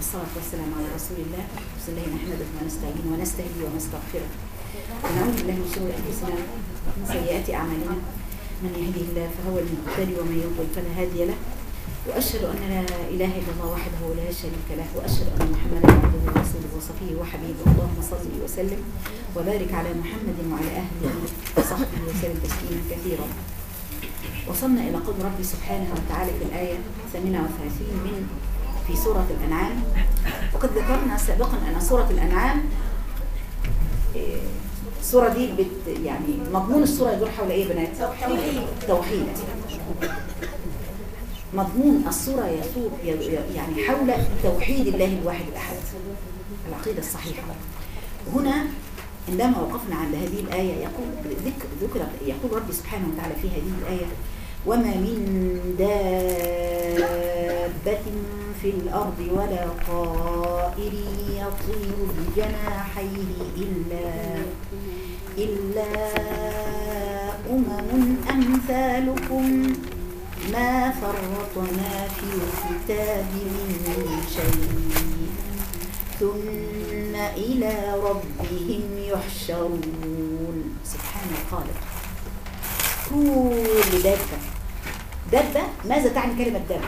والصلاة والسلام على رسول الله بسم الله نحمده ونستعين ونستهدي ونستغفره ونعوذ بالله من شرور أنفسنا ومن سيئات أعمالنا من يهده الله فهو المهتدي ومن يضلل فلا هادي له وأشهد أن لا إله إلا الله وحده لا شريك له وأشهد أن محمدا عبده ورسوله وصفيه وحبيبه اللهم صل وسلم وبارك على محمد وعلى أهله وصحبه وسلم تسليما كثيرا وصلنا إلى قول ربي سبحانه وتعالى في الآية 38 من في سورة الأنعام وقد ذكرنا سابقا أن سورة الأنعام إيه، السورة دي بت يعني مضمون السورة يدور حول إيه يا بنات؟ توحيد توحيد مضمون السورة يسوق يعني حول توحيد الله الواحد الأحد العقيدة الصحيحة هنا عندما وقفنا عند هذه الآية يقول ذكر ذكر يقول ربي سبحانه وتعالى في هذه الآية وما من دابة في الأرض ولا طائر يطير بجناحيه إلا إلا أمم أمثالكم ما فرطنا في الكتاب من شيء ثم إلى ربهم يحشرون سبحان الخالق كل دابة دابة ماذا تعني كلمة دابة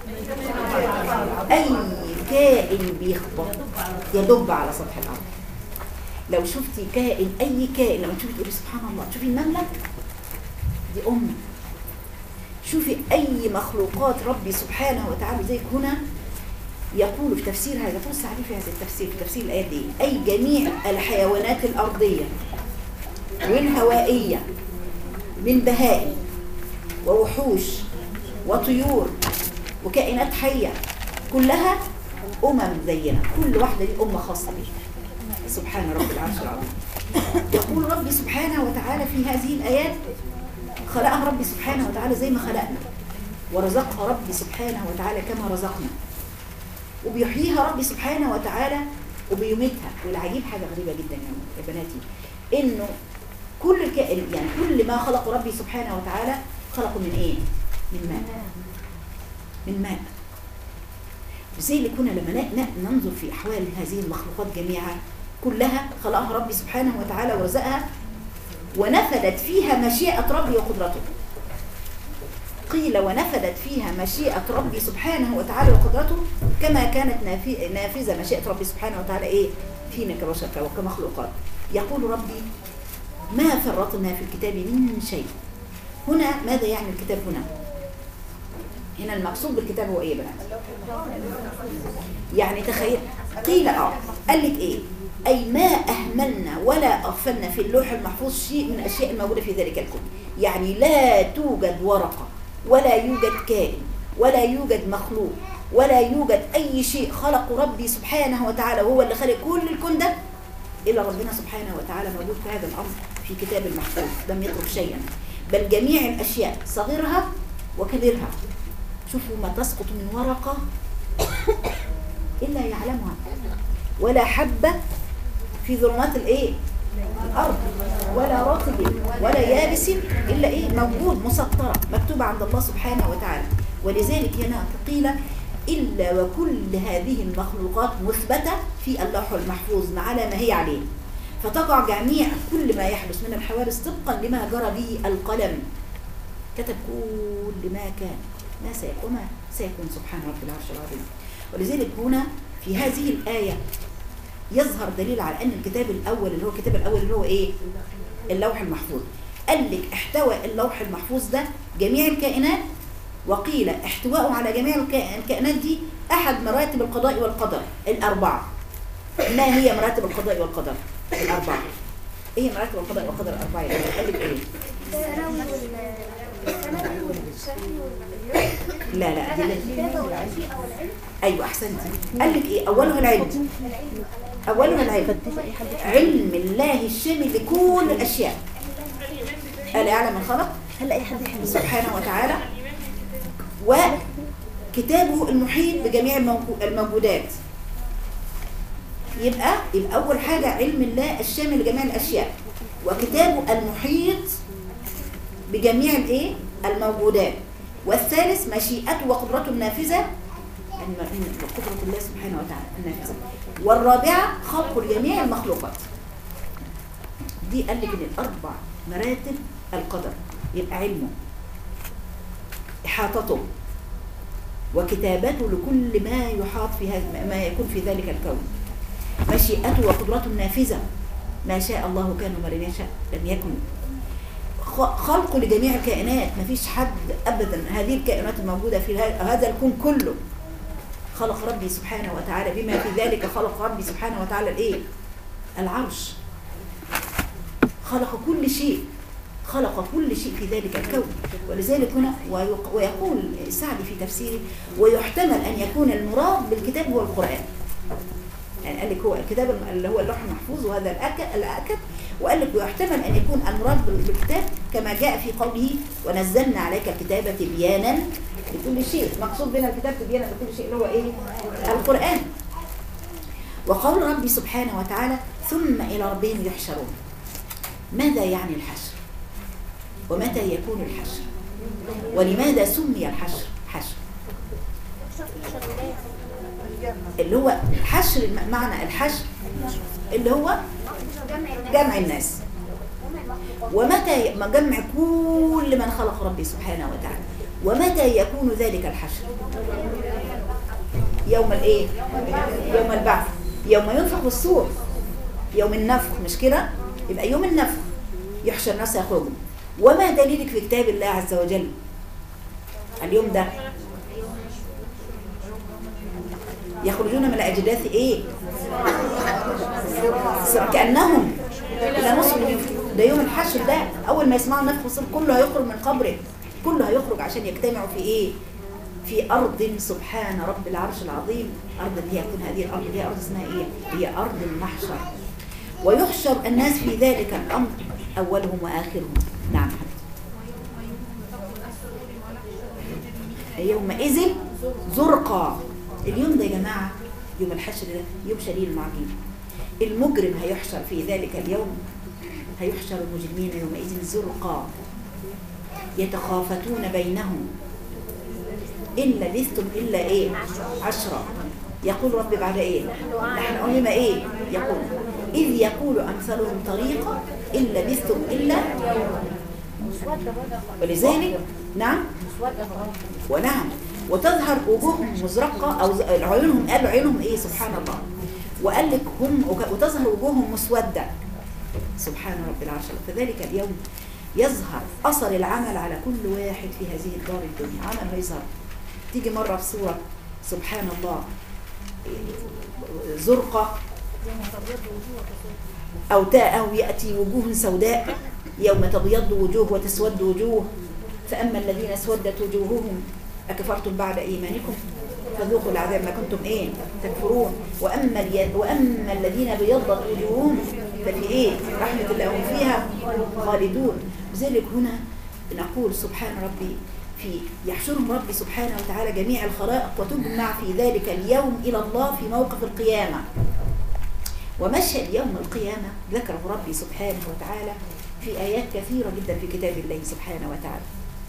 أي كائن بيخبط يدب على سطح الأرض لو شفتي كائن أي كائن لما تشوفي تقولي سبحان الله تشوفي النملة دي أم شوفي أي مخلوقات ربي سبحانه وتعالى زي هنا يقول في تفسير هذا يقول السعدي في هذا التفسير في تفسير الآيات دي أي جميع الحيوانات الأرضية والهوائية من بهائم ووحوش وطيور وكائنات حية كلها أمم زينا كل واحدة دي أمة خاصة بها سبحان رب العرش العظيم يقول ربي سبحانه وتعالى في هذه الآيات خلقها ربي سبحانه وتعالى زي ما خلقنا ورزقها ربي سبحانه وتعالى كما رزقنا وبيحييها ربي سبحانه وتعالى وبيميتها والعجيب حاجة غريبة جدا يا بناتي انه كل الكائن يعني كل ما خلقه ربي سبحانه وتعالى خلقه من ايه من ماء من ماء لذلك كنا لما ننظر في احوال هذه المخلوقات جميعا كلها خلقها ربي سبحانه وتعالى ورزقها ونفذت فيها مشيئة ربي وقدرته قيل ونفذت فيها مشيئة ربي سبحانه وتعالى وقدرته كما كانت نافذة مشيئة ربي سبحانه وتعالى إيه فينا كبشر وكمخلوقات يقول ربي ما فرطنا في الكتاب من شيء هنا ماذا يعني الكتاب هنا هنا المقصود بالكتاب هو ايه بنات يعني تخيل قيل اه قال لك ايه أي ما أهملنا ولا أغفلنا في اللوح المحفوظ شيء من الأشياء الموجودة في ذلك الكون يعني لا توجد ورقة ولا يوجد كائن ولا يوجد مخلوق ولا يوجد أي شيء خلق ربي سبحانه وتعالى وهو اللي خلق كل الكون ده إلا ربنا سبحانه وتعالى موجود في هذا الأمر في كتاب المحفوظ لم يترك شيئا بل جميع الأشياء صغيرها وكبيرها شوفوا ما تسقط من ورقة إلا يعلمها ولا حبة في ظلمات الايه الارض ولا رطب ولا يابس الا ايه موجود مسطره مكتوبه عند الله سبحانه وتعالى ولذلك هنا قيل الا وكل هذه المخلوقات مثبته في اللوح المحفوظ على ما هي عليه فتقع جميع كل ما يحدث من الحوادث طبقا لما جرى به القلم كتب كل ما كان ما سيكون ما سيكون سبحان رب العرش العظيم ولذلك هنا في هذه الايه يظهر دليل على ان الكتاب الاول اللي هو الكتاب الاول اللي هو ايه اللوح المحفوظ قال لك احتوى اللوح المحفوظ ده جميع الكائنات وقيل احتواءه على جميع الكائنات دي احد مراتب القضاء والقدر الاربعه ما هي مراتب القضاء والقدر الاربعه ايه مراتب القضاء والقدر الاربعه يعني قال لك ايه لا لا دي ايوه احسنتي قال لك ايه اولها العلم أولها العلم علم الله الشامل لكل الأشياء ألا يعلم من خلق هل أي حد يحب سبحانه وتعالى وكتابه المحيط بجميع الموجودات يبقى يبقى أول حاجة علم الله الشامل لجميع الأشياء وكتابه المحيط بجميع الايه الموجودات والثالث مشيئته وقدرته النافذة أن إن قدرة الله سبحانه وتعالى النافذة والرابعة خلق جميع المخلوقات دي قال لك ان الاربع مراتب القدر يبقى علمه احاطته وكتابته لكل ما يحاط في هذا ما يكون في ذلك الكون مشيئته وقدرته النافذه ما شاء الله كان وما لم يشاء لم يكن خ- خلقه لجميع الكائنات ما فيش حد ابدا هذه الكائنات الموجوده في ه- هذا الكون كله خلق ربي سبحانه وتعالى بما في ذلك خلق ربي سبحانه وتعالى الايه العرش خلق كل شيء خلق كل شيء في ذلك الكون ولذلك هنا ويق- ويقول السعدي في تفسيره ويحتمل أن يكون المراد بالكتاب هو القرآن يعني قال لك هو الكتاب الم- اللي هو اللوح المحفوظ وهذا الأكد, الأكد وقال لك ويحتمل أن يكون المراد بال- بالكتاب كما جاء في قوله ونزلنا عليك الكتاب تبيانا لكل شيء مقصود بنا الكتاب تبيانا لكل شيء اللي هو إيه القرآن وقول ربي سبحانه وتعالى ثم إلى ربهم يحشرون ماذا يعني الحشر ومتى يكون الحشر ولماذا سمي الحشر حشر اللي هو حشر الم- معنى الحشر اللي هو جمع الناس ومتى ي- ما جمع كل من خلق ربي سبحانه وتعالى ومتى يكون ذلك الحشر يوم الايه يوم البعث يوم ينفخ في الصور يوم النفخ مش كده يبقى يوم النفخ يحشر الناس يخرجوا وما دليلك في كتاب الله عز وجل اليوم ده يخرجون من الاجداث ايه كانهم لا مسلم ده يوم الحشر ده اول ما يسمعوا النفخ في الصور كله هيخرج من قبره كله هيخرج عشان يجتمعوا في ايه في أرض سبحان رب العرش العظيم أرض اللي هي تكون هذه الأرض هي أرض اسمها إيه؟ هي أرض المحشر ويحشر الناس في ذلك الأمر أولهم وآخرهم نعم يومئذ زرقا اليوم ده يا جماعة يوم الحشر ده يوم شديد المعجين المجرم هيحشر في ذلك اليوم هيحشر المجرمين يومئذ زرقا يتخافتون بينهم إن لبثتم إلا إيه عشرة يقول رب بعد إيه نحن علم إيه يقول إذ يقول أمثلهم طريقة إن لبثتم إلا ولذلك نعم ونعم وتظهر وجوههم مزرقة أو ز- عيونهم قالوا عيونهم إيه سبحان الله وقال لك هم وك- وتظهر وجوههم مسودة سبحان رب العرش فذلك اليوم يظهر أثر العمل على كل واحد في هذه الدار الدنيا عمل يظهر تيجي مرة في صورة سبحان الله زرقة أو تاء أو يأتي وجوه سوداء يوم تبيض وجوه وتسود وجوه فأما الذين اسودت وجوههم أكفرتم بعد إيمانكم فذوقوا العذاب ما كنتم إيه تكفرون وأما, الي... وأما الذين بيضت وجوههم ففي إيه رحمة الله هم فيها خالدون لذلك هنا نقول سبحان ربي في يحشرهم ربي سبحانه وتعالى جميع الخلائق وتجمع في ذلك اليوم إلى الله في موقف القيامة ومشهد يوم القيامة ذكره ربي سبحانه وتعالى في آيات كثيرة جدا في كتاب الله سبحانه وتعالى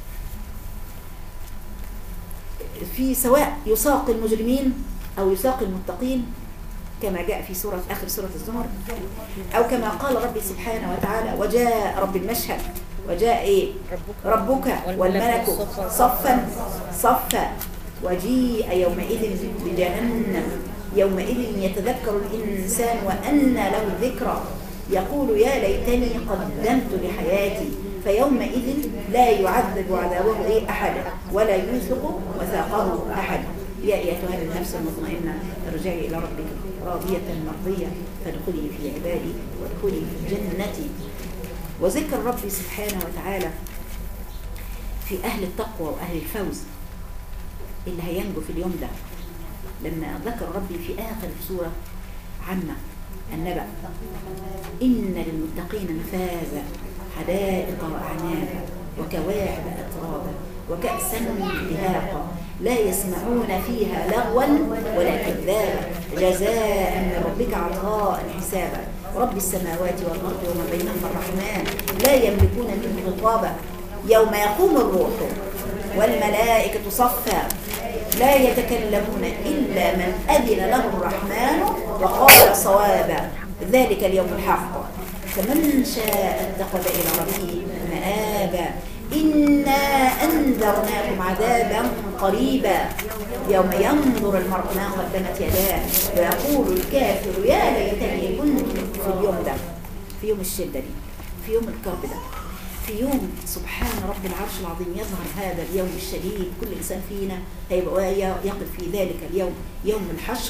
في سواء يساق المجرمين أو يساق المتقين كما جاء في سورة آخر سورة الزمر أو كما قال ربي سبحانه وتعالى وجاء رب المشهد وجاء إيه ربك والملك صفا صفا وجيء يومئذ بجهنم يومئذ يتذكر الإنسان وأن له الذكرى يقول يا ليتني قدمت لحياتي فيومئذ لا يعذب عذابه إيه أحد ولا يوثق وثاقه أحد يا أيتها النفس المطمئنة ارجعي إلى ربك راضية مرضية فادخلي في عبادي وادخلي في جنتي وذكر ربي سبحانه وتعالى في أهل التقوى وأهل الفوز اللي هينجو في اليوم ده لما ذكر ربي في آخر سورة عامة النبأ إن للمتقين مفازا حدائق وأعنابا وكواعب أترابا وكأسا دهاقا لا يسمعون فيها لغوا ولا كذابا جزاء من ربك عطاء حسابا رب السماوات والأرض وما بينهما الرحمن لا يملكون منه خطابا يوم يقوم الروح والملائكة صفا لا يتكلمون إلا من أذن له الرحمن وقال صوابا ذلك اليوم الحق فمن شاء اتخذ إلى ربه مآبا إنا أنذرناكم عذابا قريبا يوم ينظر المرء ما قدمت يداه ويقول الكافر يا ليتني كنت في اليوم ده في يوم الشدة دي في يوم الكرب ده في يوم سبحان رب العرش العظيم يظهر هذا اليوم الشديد كل إنسان فينا هيبقى يقف في ذلك اليوم يوم الحشر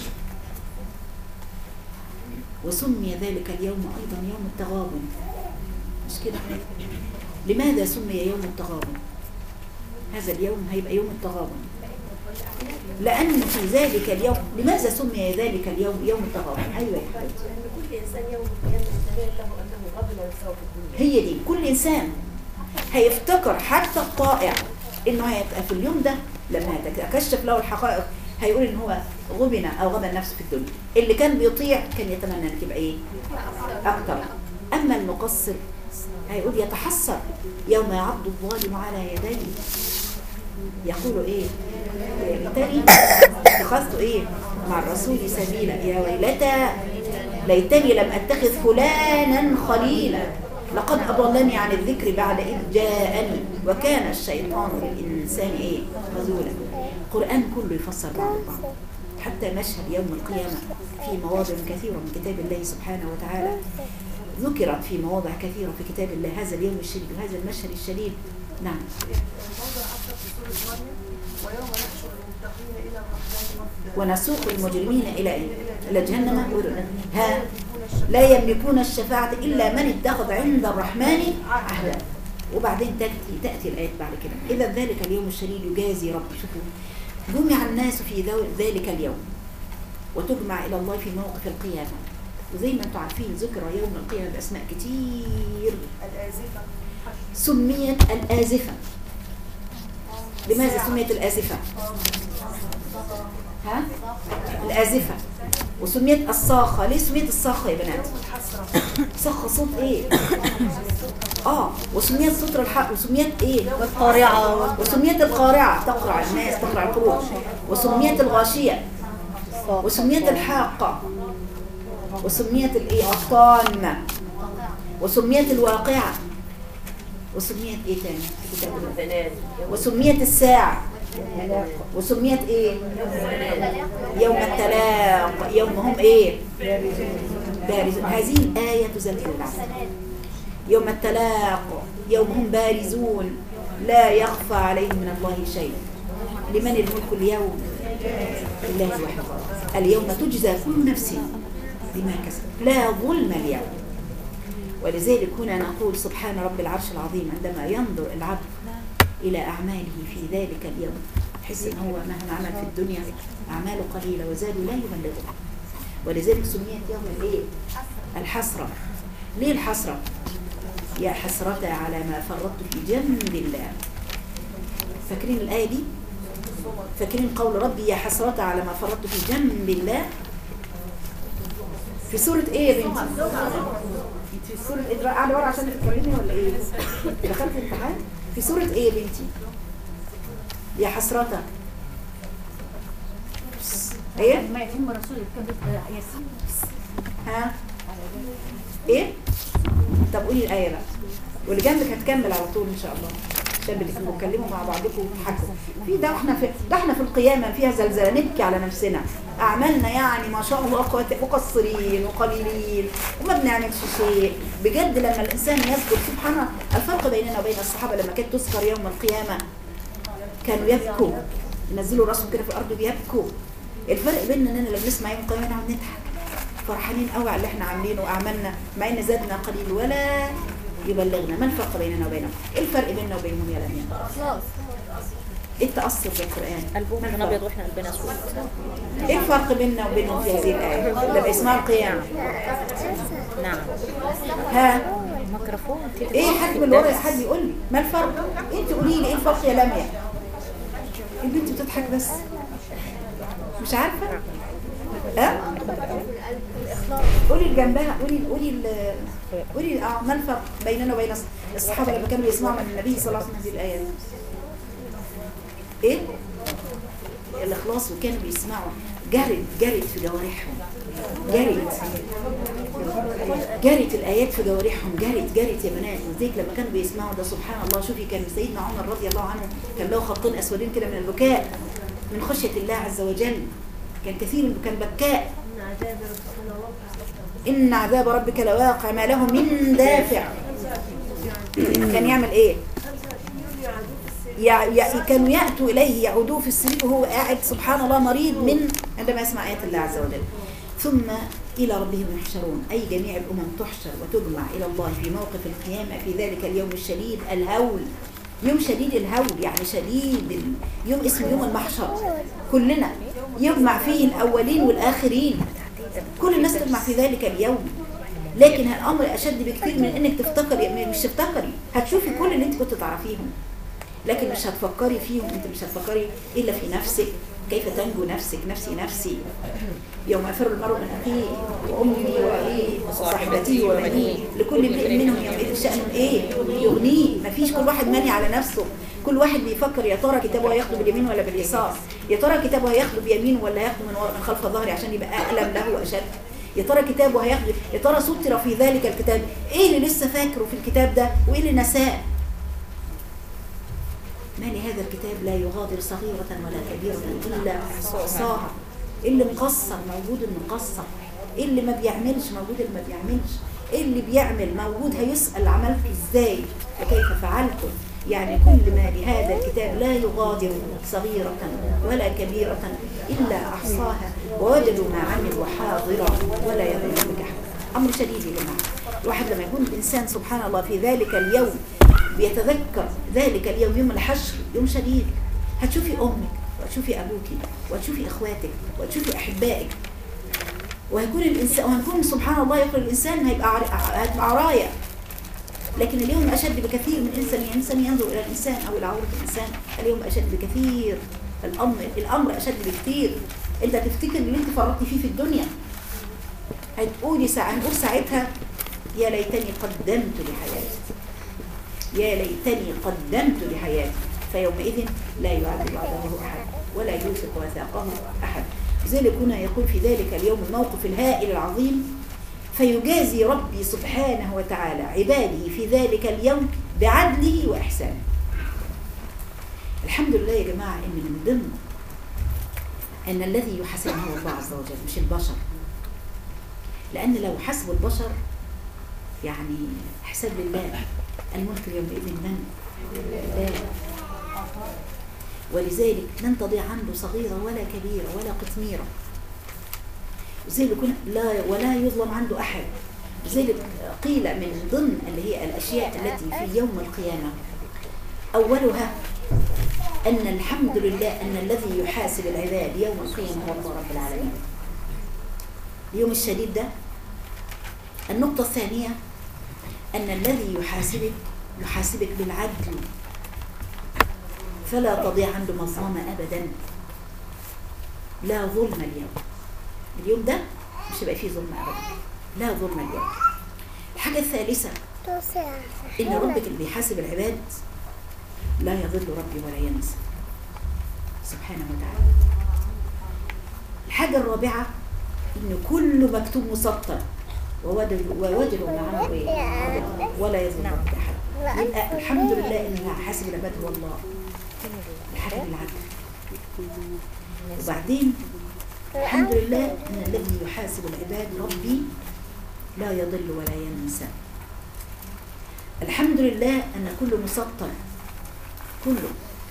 وسمي ذلك اليوم أيضا يوم التغابن مش كده لماذا سمي يوم التغابن هذا اليوم هيبقى يوم التغابن لأن في ذلك اليوم لماذا سمي ذلك اليوم يوم التغابن أيوة يا حبيبتي كل إنسان يوم القيامة يتبين له أنه غبن ويسوى في الدنيا هي دي كل إنسان هيفتكر حتى الطائع إنه هيبقى في اليوم ده لما هتكشف له الحقائق هيقول إن هو غبن أو غبن نفسه في الدنيا اللي كان بيطيع كان يتمنى إنك تبقى إيه أكتر أما المقصر هيقول يتحسر يوم يعض الظالم على يديه يقول إيه يا ليتني اتخذت إيه مع الرسول سبيلا يا ويلتى ليتني لم أتخذ فلانا خليلا لقد أضلني عن الذكر بعد إذ جاءني وكان الشيطان للإنسان إيه خذولا القرآن كله يفسر بعض بعض حتى مشهد يوم القيامة في مواضع كثيرة من كتاب الله سبحانه وتعالى ذكرت في مواضع كثيرة في كتاب الله هذا اليوم الشديد وهذا المشهد الشديد نعم موضع أكثر في سورة مريم ويوم نحشر المتقين إلى الرحمن وفدا ونسوق المجرمين إلى إيه؟ إلى جهنم وردا ها لا يملكون الشفاعة إلا من اتخذ عند الرحمن عهدا وبعدين تأتي, تأتي الآيات بعد كده إذا ذلك اليوم الشديد يجازي رب شوفوا جمع الناس في ذو- ذلك اليوم وتجمع إلى الله في موقف القيامة وزي ما انتم عارفين ذكرى يوم القيامة بأسماء كتير الآزفة سميت الآزفة لماذا سميت الآزفة؟ ها؟ الآزفة وسميت الصاخة ليه سميت الصاخة يا بنات؟ الحسرة صخة صوت ايه؟ اه وسميت صوت الحق وسميت ايه؟ والقارعة وسميت القارعة تقرع الناس تقرع القلوب وسميت الغاشية وسميت الحاقة وسميت الايه الطامة وسميت الواقعة وسميت ايه تاني في كتاب الله؟ البنات وسميت الساعة وسميت ايه يوم التلاق يوم هم ايه بارزون هذه الآية تزلزل العالم يوم التلاق يوم هم بارزون لا يخفى عليهم من الله شيء لمن الملك اليوم لله الواحد اليوم تجزى كل نفس بما كسبت لا ظلم اليوم ولذلك هنا نقول سبحان رب العرش العظيم عندما ينظر العبد إلى أعماله في ذلك اليوم يحس إن هو مهما عمل في الدنيا أعماله قليلة وزاده لا يبلغه ولذلك سميت يوم الإيه؟ الحسرة ليه الحسرة؟ يا حسرة على ما فرطت في جنب الله فاكرين الآية دي؟ فاكرين قول ربي يا حسرة على ما فرطت في جنب الله في سورة ايه يا بنتي؟ انت في سورة ايه قاعدة ورا عشان تتكلمي ولا ايه؟ دخلت الامتحان؟ في سورة ايه يا بنتي؟ يا حسرة ايه؟ ما يتم الرسول يكبر ياسين ها؟ ايه؟ طب قولي الآية بقى واللي جنبك هتكمل على طول ان شاء الله عشان بتكونوا بتتكلموا مع بعضكم وتضحكوا في ده احنا في ده احنا في القيامة فيها زلزلة نبكي على نفسنا أعمالنا يعني ما شاء الله قوات- مقصرين وقليلين وما بنعملش شيء بجد لما الإنسان يذكر سبحان الله الفرق بيننا وبين الصحابة لما كانت تذكر يوم القيامة كانوا يبكوا ينزلوا راسهم كده في الأرض بيبكوا الفرق بيننا اننا لما نسمع يوم القيامة نقعد نضحك فرحانين قوي على اللي احنا عاملينه واعمالنا مع ان زادنا قليل ولا يبلغنا ما الفرق بيننا وبينهم ايه الفرق بيننا وبينهم يا لميا ايه التاثر بالقران قلبهم ما كان الفرق؟ ابيض واحنا قلبنا اسود ايه الفرق بيننا وبينهم في هذه الايه لما اسمها القيامه نعم ها ميكروفون كده ايه حد من ورا حد يقول لي ما الفرق انت قولي لي ايه الفرق يا لميا البنت بتضحك بس مش عارفه ها قولي اللي جنبها قولي قولي ال- قولي اه ما الفرق بيننا وبين الص- الصحابه لما كانوا يسمعوا من النبي صلى الله عليه وسلم هذه الايات ايه الاخلاص وكانوا بيسمعوا جرت جرت في جوارحهم جرت جرت الايات في جوارحهم جرت جرت يا بنات وزيك لما كانوا بيسمعوا ده سبحان الله شوفي كان سيدنا عمر رضي الله عنه كان له خطين اسودين كده من البكاء من خشيه الله عز وجل كان كثير كان بكاء ان عذاب ربك لواقع ما له من دافع كان يعمل ايه يع- يع- كانوا يأتوا إليه يعودوه في السرير وهو قاعد سبحان الله مريض من عندما يسمع آيات الله عز وجل ثم إلى ربهم يحشرون أي جميع الأمم تحشر وتجمع إلى الله في موقف القيامة في ذلك اليوم الشديد الهول يوم شديد الهول يعني شديد ال- يوم اسمه يوم المحشر كلنا يجمع فيه الأولين والآخرين كل الناس تجمع في ذلك اليوم لكن الأمر أشد بكثير من إنك تفتكري مش تفتكري هتشوفي كل اللي أنت كنت تعرفيهم لكن مش هتفكري فيهم انت مش هتفكري الا في نفسك كيف تنجو نفسك نفسي نفسي يوم يفر المرء من اخيه وامه وابيه وصاحبته وبنيه لكل امرئ منهم يومئذ شان ايه يغنيه مفيش كل واحد ماني على نفسه كل واحد بيفكر يا ترى كتابه هياخده باليمين ولا باليسار يا ترى كتابه هياخده بيمين ولا هياخده من, ورا- من خلف ظهري عشان يبقى اقلم له واشد يا ترى كتابه هياخده يا ترى سطر في ذلك الكتاب ايه اللي لسه فاكره في الكتاب ده وايه اللي نساه ما لهذا الكتاب لا يغادر صغيرة ولا كبيرة إلا أحصاها اللي مقصر موجود المقصر اللي ما بيعملش موجود اللي ما بيعملش اللي بيعمل موجود هيسأل عملت ازاي وكيف فعلته يعني كل ما لهذا الكتاب لا يغادر صغيرة ولا كبيرة إلا أحصاها ووجدوا ما عملوا حاضرا ولا يظلم ربك أحد أمر شديد يا جماعة الواحد لما يكون الإنسان سبحان الله في ذلك اليوم بيتذكر ذلك اليوم يوم الحشر يوم شديد هتشوفي أمك وهتشوفي أبوك وهتشوفي إخواتك وهتشوفي أحبائك وهيكون الإنسان وهنكون سبحان الله يقول الإنسان هيبقى عر- هتبقى عرايا لكن اليوم أشد بكثير من إنسان إنسان ينظر إلى الإنسان أو إلى عورة الإنسان اليوم أشد بكثير الأمر الأمر أشد بكثير أنت تفتكر اللي أنت فرطتي فيه في الدنيا هتقولي ساعة هنقول ساعتها يا ليتني قدمت لحياتي يا ليتني قدمت لحياتي فيومئذ لا يعذب عذابه أحد ولا يوثق وثاقه أحد لذلك هنا يقول في ذلك اليوم الموقف الهائل العظيم فيجازي ربي سبحانه وتعالى عباده في ذلك اليوم بعدله وإحسانه الحمد لله يا جماعة إن من ضمن أن الذي يحاسبنا هو الله عز وجل مش البشر لأن لو حسبوا البشر يعني حساب لله الملك يومئذ من لا ولذلك لن تضيع عنه صغيرة ولا كبيرة ولا قطميرة لذلك لا ولا يظلم عنده أحد لذلك قيل من ضمن اللي هي الأشياء التي في يوم القيامة أولها أن الحمد لله أن الذي يحاسب العباد يوم القيامة هو الله رب العالمين اليوم الشديد ده النقطة الثانية أن الذي يحاسبك يحاسبك بالعدل فلا تضيع عنده مظلمة أبدا لا ظلم اليوم اليوم ده مش هيبقى فيه ظلم أبدا لا ظلم اليوم الحاجة الثالثة إن ربك اللي بيحاسب العباد لا يضل ربي ولا ينسى سبحانه وتعالى الحاجة الرابعة إن كل مكتوب مسطر ووجدوا ووجدوا ما عملوا إيه حاضر ولا يظلم ربك أحد يبقى الحمد لله إن اللي حاسب العباد هو الله الحاجة بالعدل وبعدين الحمد لله أن الذي يحاسب العباد ربي لا يضل ولا ينسى الحمد لله أن كل مسطر كله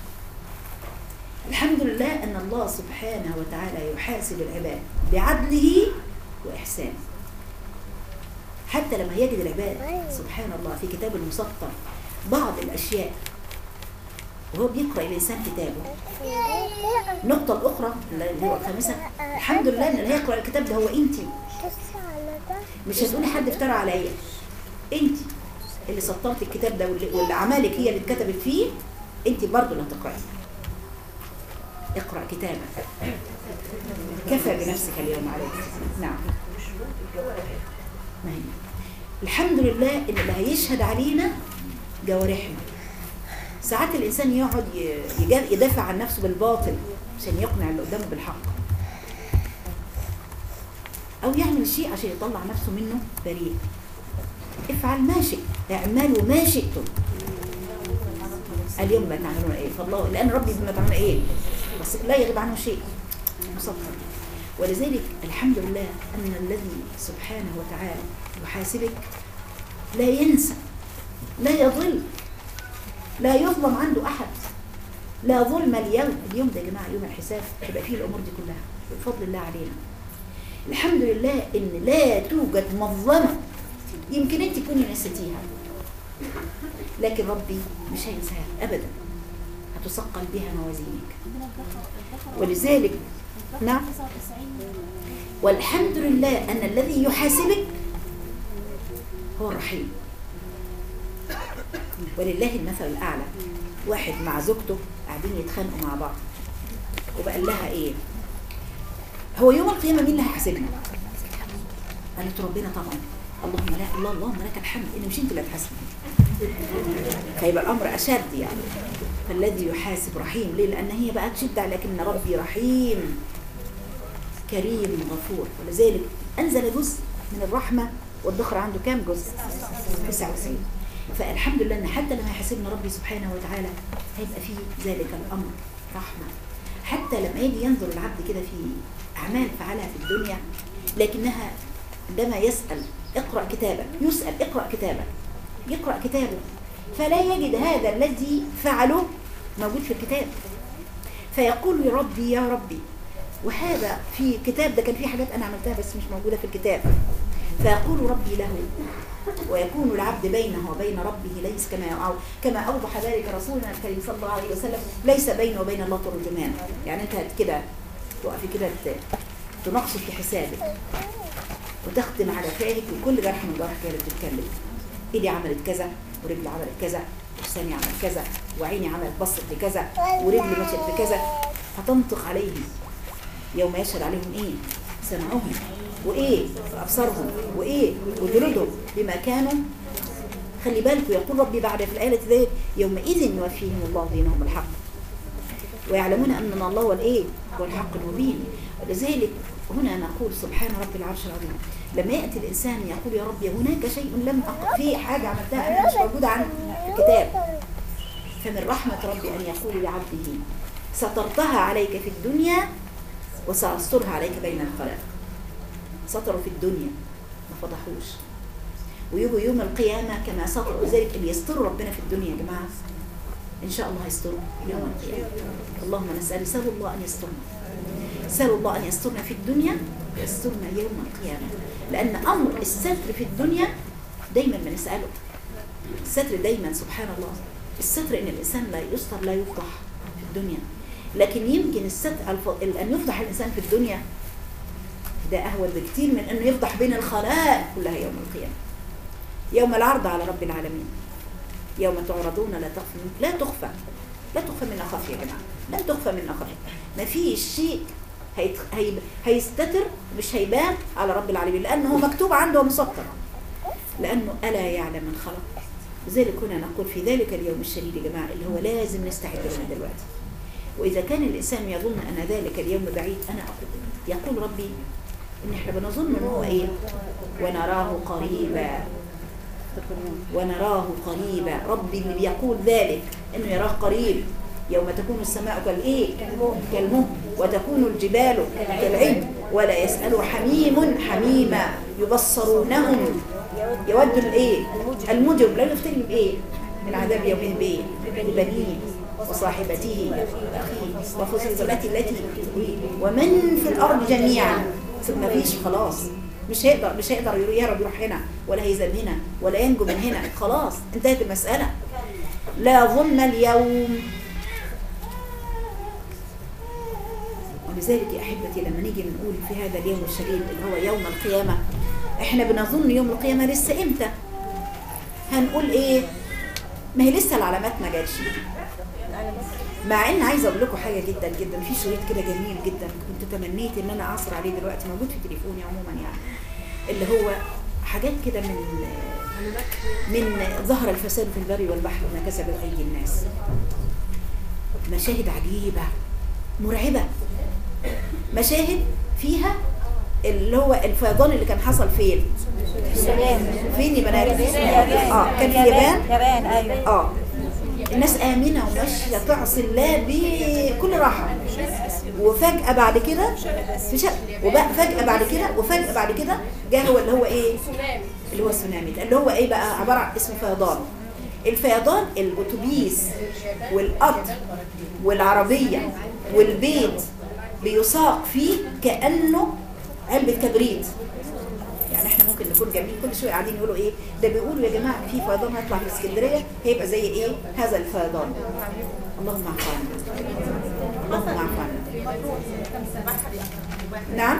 الحمد لله أن الله سبحانه وتعالى يحاسب العباد بعدله وإحسانه حتى لما يجد العباد سبحان الله في كتاب المسطر بعض الأشياء وهو بيقرأ الإنسان كتابه النقطة الأخرى اللي هو الخامسة الحمد لله أن اللي هيقرأ الكتاب ده هو أنت مش هتقولي حد افترى عليا أنت اللي سطرت الكتاب ده واللي, واللي عمالك هي اللي اتكتبت فيه أنت برضه اللي هتقرأي اقرأ كتابك كفى بنفسك اليوم عليك نعم ما هي الحمد لله ان اللي هيشهد علينا جوارحنا ساعات الانسان يقعد ي- يجا- يدافع عن نفسه بالباطل عشان يقنع اللي قدامه بالحق او يعمل شيء عشان يطلع نفسه منه بريء افعل ما شئت اعملوا ما شئتم اليوم ما تعملون ايه فالله لان ربي بما تعملون ايه بس لا يغيب عنه شيء مسطر ولذلك الحمد لله ان الذي سبحانه وتعالى يحاسبك لا ينسى لا يضل لا يظلم عنده احد لا ظلم اليوم اليوم ده يا جماعه يوم الحساب يبقى فيه الامور دي كلها بفضل الله علينا الحمد لله ان لا توجد مظلمه يمكن انت تكوني نسيتيها لكن ربي مش هينساها ابدا هتثقل بها موازينك ولذلك نعم والحمد لله ان الذي يحاسبك هو الرحيم ولله المثل الاعلى واحد مع زوجته قاعدين يتخانقوا مع بعض وبقال لها ايه هو يوم القيامه مين اللي هيحاسبنا قالت ربنا طبعا اللهم لا الله اللهم لك الحمد ان مش انت اللي هتحاسبني فيبقى الامر اشد يعني فالذي يحاسب رحيم ليه لان هي بقى تشد لكن ربي رحيم كريم غفور ولذلك انزل جزء من الرحمه والذخر عنده كام جزء 99 فالحمد لله ان حتى لما يحاسبنا ربي سبحانه وتعالى هيبقى فيه ذلك الامر رحمه حتى لما يجي ينظر العبد كده في اعمال فعلها في الدنيا لكنها عندما يسال اقرا كتابك يسال اقرا كتابك يقرا كتابه فلا يجد هذا الذي فعله موجود في الكتاب فيقول يا ربي يا ربي وهذا في كتاب ده كان فيه حاجات انا عملتها بس مش موجوده في الكتاب فيقول ربي له ويكون العبد بينه وبين ربه ليس كما أو كما اوضح ذلك رسولنا الكريم صلى الله عليه وسلم ليس بينه وبين الله ترجمان يعني انت كده تقفي كده ت- تناقشي في حسابك وتختم على فاهك وكل جرح من جرحك هي اللي بتتكلم ايدي عملت كذا ورجلي عملت كذا ولساني عمل كذا وعيني عملت بصت لكذا ورجلي مشت بكذا هتنطق عليهم يوم يشهد عليهم ايه سمعهم وايه ابصارهم وايه وجلودهم بما كانوا خلي بالكم يقول ربي بعد في الايه ذلك يومئذ يوفيهم الله دينهم الحق ويعلمون ان الله هو الايه هو الحق المبين ولذلك هنا نقول سبحان رب العرش العظيم لما ياتي الانسان يقول يا ربي هناك شيء لم أق... في حاجه عملتها انا مش موجوده عن الكتاب فمن رحمه ربي ان يقول لعبده سترتها عليك في الدنيا وسأسترها عليك بين الخلائق سطروا في الدنيا ما فضحوش ويجوا يوم القيامة كما سطروا ذلك اللي يستروا ربنا في الدنيا يا جماعة إن شاء الله يستروا يوم القيامة اللهم نسأل سأل الله أن يسترنا سأل الله أن يسترنا في الدنيا ويسترنا يوم القيامة لأن أمر الستر في الدنيا دايما بنسأله الستر دايما سبحان الله الستر إن الإنسان لا يستر لا يفضح في الدنيا لكن يمكن الستر الف- أن يفضح الإنسان في الدنيا ده أهون بكتير من أنه يفضح بين الخلائق كلها يوم القيامة يوم العرض على رب العالمين يوم تعرضون لا تخفى لا تخفى لا تخفى منا خافية يا جماعة لا تخفى منا خافية ما فيش شيء هيت... هي... هيستتر مش هيبان على رب العالمين لأنه هو مكتوب عنده مسطر لأنه ألا يعلم من خلق لذلك هنا نقول في ذلك اليوم الشديد يا جماعة اللي هو لازم نستعد له من دلوقتي وإذا كان الإنسان يظن أن ذلك اليوم بعيد أنا أقول يقول ربي إن إحنا بنظن إن هو إيه ونراه قريبا ونراه قريبا ربي اللي بيقول ذلك إنه يراه قريب يوم تكون السماء كالإيه كالمهل وتكون الجبال كالعهن ولا يسأل حميم حميما يبصرونهم يود الإيه المجرم لا يفتن بإيه من عذاب يومئذ بإيه ببنيه وصاحبته وأخيه وفصيلته التي تؤويه ومن في الأرض جميعا ثم فيش خلاص مش هيقدر مش هيقدر يهرب يروح هنا ولا هيذهب هنا ولا ينجو من هنا خلاص انتهت المسألة لا ظلم اليوم ولذلك يا أحبتي لما نيجي نقول في هذا اليوم الشديد اللي هو يوم القيامة احنا بنظن يوم القيامة لسه امتى هنقول ايه ما هي لسه العلامات ما جاتش مع ان عايزه اقول لكم حاجه جدا جدا في شريط كده جميل جدا كنت تمنيت ان انا اعصر عليه دلوقتي موجود في تليفوني عموما يعني اللي هو حاجات كده من من ظهر الفساد في البر والبحر وما كسبت ايدي الناس مشاهد عجيبه مرعبة مشاهد فيها اللي هو الفيضان اللي كان حصل فين فين يا بنات اه كان في اليابان يابان ايوه اه الناس آمنة وماشية تعصي الله بكل راحة وفجأة بعد كده في شق وبقى فجأة بعد كده وفجأة بعد كده جاء هو اللي هو ايه اللي هو السونامي ده اللي هو ايه بقى عبارة عن اسمه فيضان الفيضان الاتوبيس والقطر والعربية والبيت بيساق فيه كأنه علبة كبريت يعني احنا ممكن نكون جايبين كل شويه قاعدين يقولوا ايه ده بيقولوا يا جماعه في فيضان هيطلع في اسكندريه هيبقى زي ايه هذا الفيضان اللهم اعف عنا اللهم اعف عنا نعم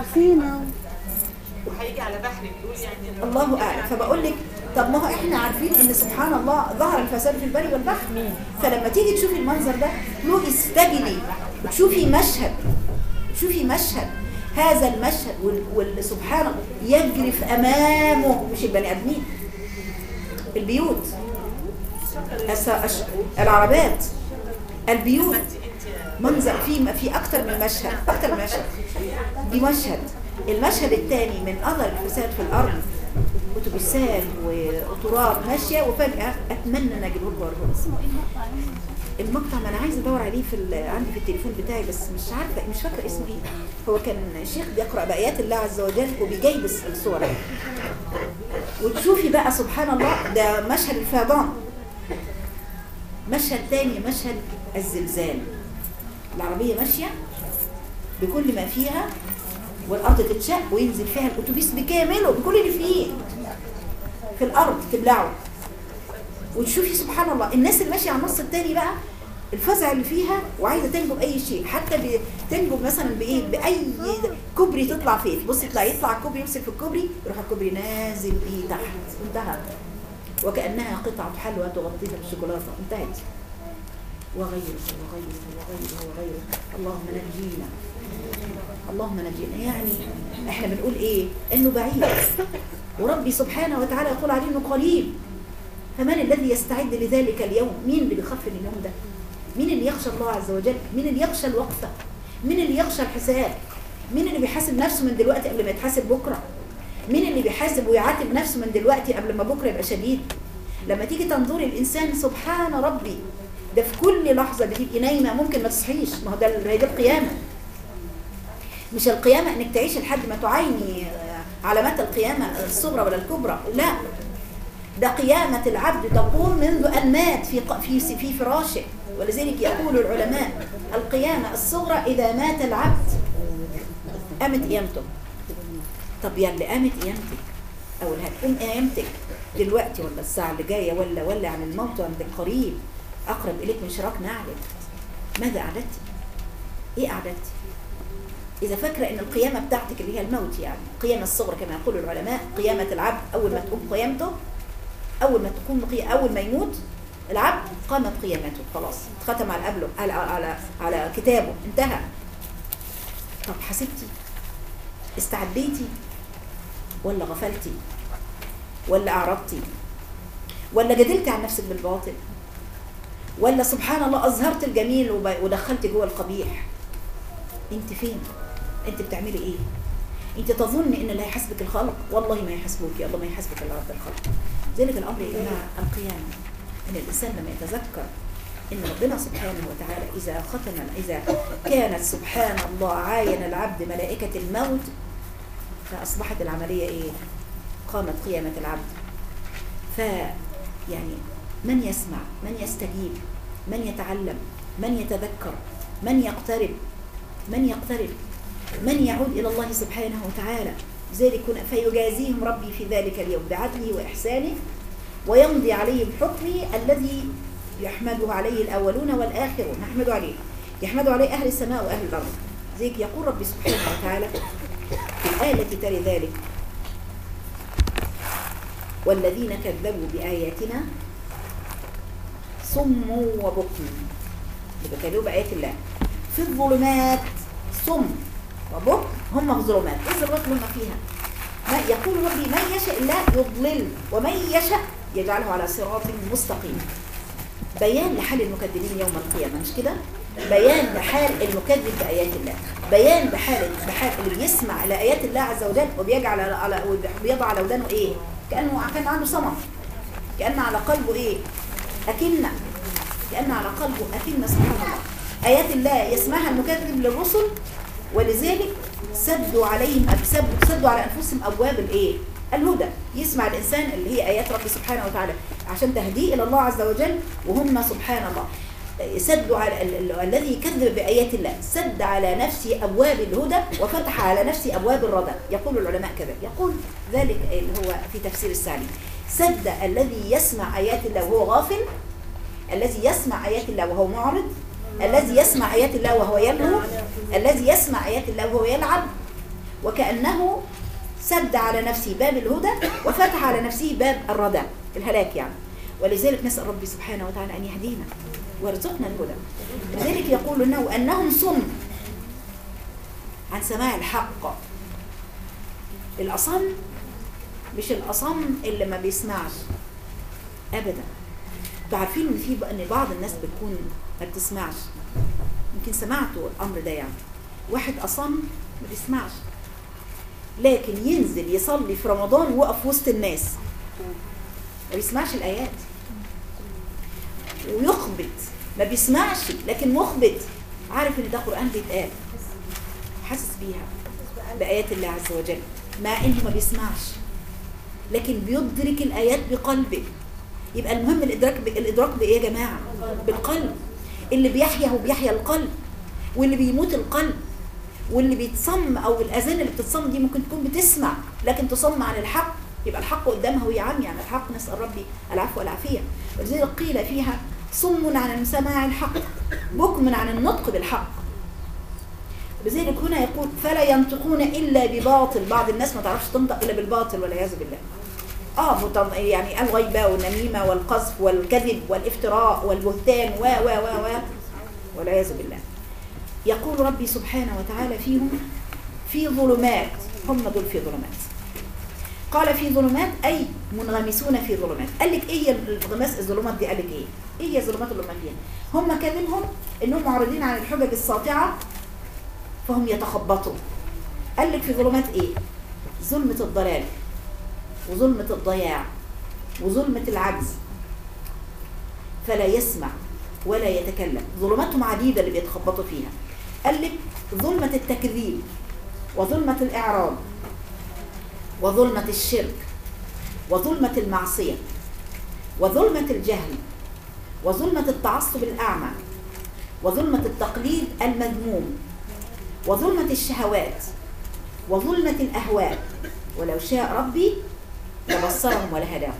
وهيجي على بحر بيقول يعني الله اعلم فبقول لك طب ما هو احنا عارفين ان سبحان الله ظهر الفساد في البر والبحر فلما تيجي تشوفي المنظر ده له استجلي وتشوفي مشهد تشوفي مشهد هذا المشهد وال- وال- سبحان الله يجرف امامه مش البني ادمين البيوت الس- أش- العربات البيوت منظر في في اكتر من مشهد اكتر من مشهد دي مشهد المشهد الثاني من اثر الفساد في الارض اتوبيسات وقطارات ماشيه وفجاه اتمنى ان اجيبه لكم وأوريه لكم. المقطع ما انا عايزه ادور عليه في ال- عندي في التليفون بتاعي بس مش عارفه مش فاكره اسمه ايه هو كان شيخ بيقرا بايات الله عز وجل وبيجيب الصور وتشوفي بقى سبحان الله ده مشهد الفيضان مشهد تاني مشهد الزلزال العربية ماشية بكل ما فيها والأرض تتشق وينزل فيها الأتوبيس بكامله بكل اللي فيه في الأرض تبلعه وتشوفي سبحان الله الناس اللي ماشية على النص التاني بقى الفزع اللي فيها وعايزة تنجب أي شيء حتى تنجب مثلا بإيه بأي كوبري تطلع فيه بص يطلع يطلع الكوبري يمسك في الكوبري يروح الكوبري نازل بيه تحت انتهى وكأنها قطعة حلوى تغطيها بالشوكولاتة انتهت وغيره وغيره وغيره وغيره اللهم نجينا اللهم نجينا يعني احنا بنقول ايه انه بعيد وربي سبحانه وتعالى يقول عليه انه قريب فمن الذي يستعد لذلك اليوم مين اللي بيخفف اليوم ده مين اللي يخشى الله عز وجل مين اللي يخشى الوقفة مين اللي يخشى الحساب مين اللي بيحاسب نفسه من دلوقتي قبل ما يتحاسب بكرة مين اللي بيحاسب ويعاتب نفسه من دلوقتي قبل ما بكرة يبقى شديد لما تيجي تنظري الإنسان سبحان ربي ده في كل لحظة بتبقي نايمة ممكن ما تصحيش ما هو ده هي ده القيامة مش القيامة انك تعيش لحد ما تعيني علامات القيامة الصغرى ولا الكبرى لا ده قيامة العبد تقوم منذ أن مات في في في فراشه ولذلك يقول العلماء القيامة الصغرى إذا مات العبد قامت قيامته طب يا اللي قامت قيامتك أو اللي هتقوم قيامتك دلوقتي ولا الساعة اللي جاية ولا ولا عن الموت عندك قريب أقرب إليك من شراك نعلك ماذا أعددت؟ إيه أعددت؟ إذا فاكرة إن القيامة بتاعتك اللي هي الموت يعني القيامة الصغرى كما يقول العلماء قيامة العبد أول ما تقوم قيامته أول ما تقوم قي... أول ما يموت العبد قامت قيامته خلاص ختم على قبله على على على كتابه انتهى طب حسبتي استعديتي ولا غفلتي ولا أعرضتي ولا جدلتي عن نفسك بالباطل ولا سبحان الله أظهرت الجميل ودخلت جوه القبيح انت فين انت بتعملي ايه انت تظن ان اللي هيحاسبك الخلق والله ما يحاسبوك يا الله ما يحاسبك الا رب الخلق ذلك الامر يا جماعه القيامه ان الانسان لما يتذكر ان ربنا سبحانه وتعالى اذا ختم اذا كانت سبحان الله عاين العبد ملائكه الموت فاصبحت العمليه ايه قامت قيامه العبد ف يعني من يسمع من يستجيب من يتعلم من يتذكر من يقترب من يقترب من يعود إلى الله سبحانه وتعالى ذلك فيجازيهم ربي في ذلك اليوم بعدله وإحسانه ويمضي عليهم حكمه الذي يحمده عليه الأولون والآخرون نحمد عليه يحمد عليه أهل السماء وأهل الأرض ذلك يقول ربي سبحانه وتعالى في الآية التي تلي ذلك والذين كذبوا بآياتنا صم وبكم يبقى كذبوا بآيات الله في الظلمات صم وبكم هم في ظلمات ايه الظلمات اللي هم فيها ما يقول ربي من يشاء الله يضلل ومن يشاء يجعله على صراط مستقيم بيان لحال المكذبين يوم القيامة مش كده بيان بحال المكذب بآيات الله بيان بحال بحال اللي بيسمع لآيات الله عز وجل وبيجعل على على وبيضع على ودانه ايه كأنه كان عنده صمم كأن على قلبه ايه أكنة كأن على قلبه أكنة سبحان الله آيات الله يسمعها المكذب للرسل ولذلك سدوا عليهم سدوا, سدوا على أنفسهم أبواب الايه الهدى يسمع الإنسان اللي هي آيات ربي سبحانه وتعالى عشان تهديه إلى الله عز وجل وهم سبحان الله سدوا على ال- ال- الذي يكذب بآيات الله سد على نفسه أبواب الهدى وفتح على نفسه أبواب الردى يقول العلماء كذا يقول ذلك اللي هو في تفسير السعدي سد الذي يسمع آيات الله وهو غافل الذي يسمع آيات الله وهو معرض الذي يسمع آيات الله وهو يلهو الذي يسمع آيات الله وهو يلعب وكأنه سد على نفسه باب الهدى وفتح على نفسه باب الردى الهلاك يعني ولذلك نسأل ربي سبحانه وتعالى أن يهدينا ويرزقنا الهدى لذلك يقول انه انهم صم عن سماع الحق الاصم مش الاصم اللي ما بيسمعش ابدا انتوا عارفين ان في ان بعض الناس بتكون ما بتسمعش يمكن سمعتوا الامر ده يعني واحد اصم ما بيسمعش لكن ينزل يصلي في رمضان ويقف وسط الناس ما بيسمعش الايات ويخبط ما بيسمعش لكن مخبط عارف ان ده قرآن بيتقال حاسس بيها بآيات الله عز وجل مع انه ما بيسمعش لكن بيدرك الآيات بقلبه يبقى المهم الإدراك ب... الإدراك بإيه يا جماعة بالقلب اللي بيحيا هو بيحيا القلب واللي بيموت القلب واللي بيتصم او الاذان اللي بتتصم دي ممكن تكون بتسمع لكن تصم عن الحق يبقى الحق قدامها وهي عمية عن الحق نسأل ربي العفو والعافية ولذلك قيل فيها صم عن سماع الحق بكم عن النطق بالحق لذلك هنا يقول فلا ينطقون إلا بباطل بعض الناس ما تعرفش تنطق إلا بالباطل والعياذ بالله اه مطن- يعني الغيبة والنميمة والقذف والكذب والافتراء والبهتان و و و و والعياذ بالله يقول ربي سبحانه وتعالى فيهم في ظلمات هم دول في ظلمات قال في ظلمات أي منغمسون في ظلمات قال لك إيه هي الغماس الظلمات دي قال لك إيه إيه هي الظلمات اللي هم فيها هم كلمهم إنهم معرضين عن الحجج الساطعة فهم يتخبطوا قال لك في ظلمات إيه ظلمة الضلال وظلمة الضياع وظلمة العجز فلا يسمع ولا يتكلم ظلماتهم عديدة اللي بيتخبطوا فيها قال لك ظلمة التكذيب وظلمة الإعراض وظلمة الشرك وظلمة المعصية وظلمة الجهل وظلمة التعصب الأعمى وظلمة التقليد المذموم وظلمة الشهوات وظلمة الأهواء ولو شاء ربي لبصرهم ولهداهم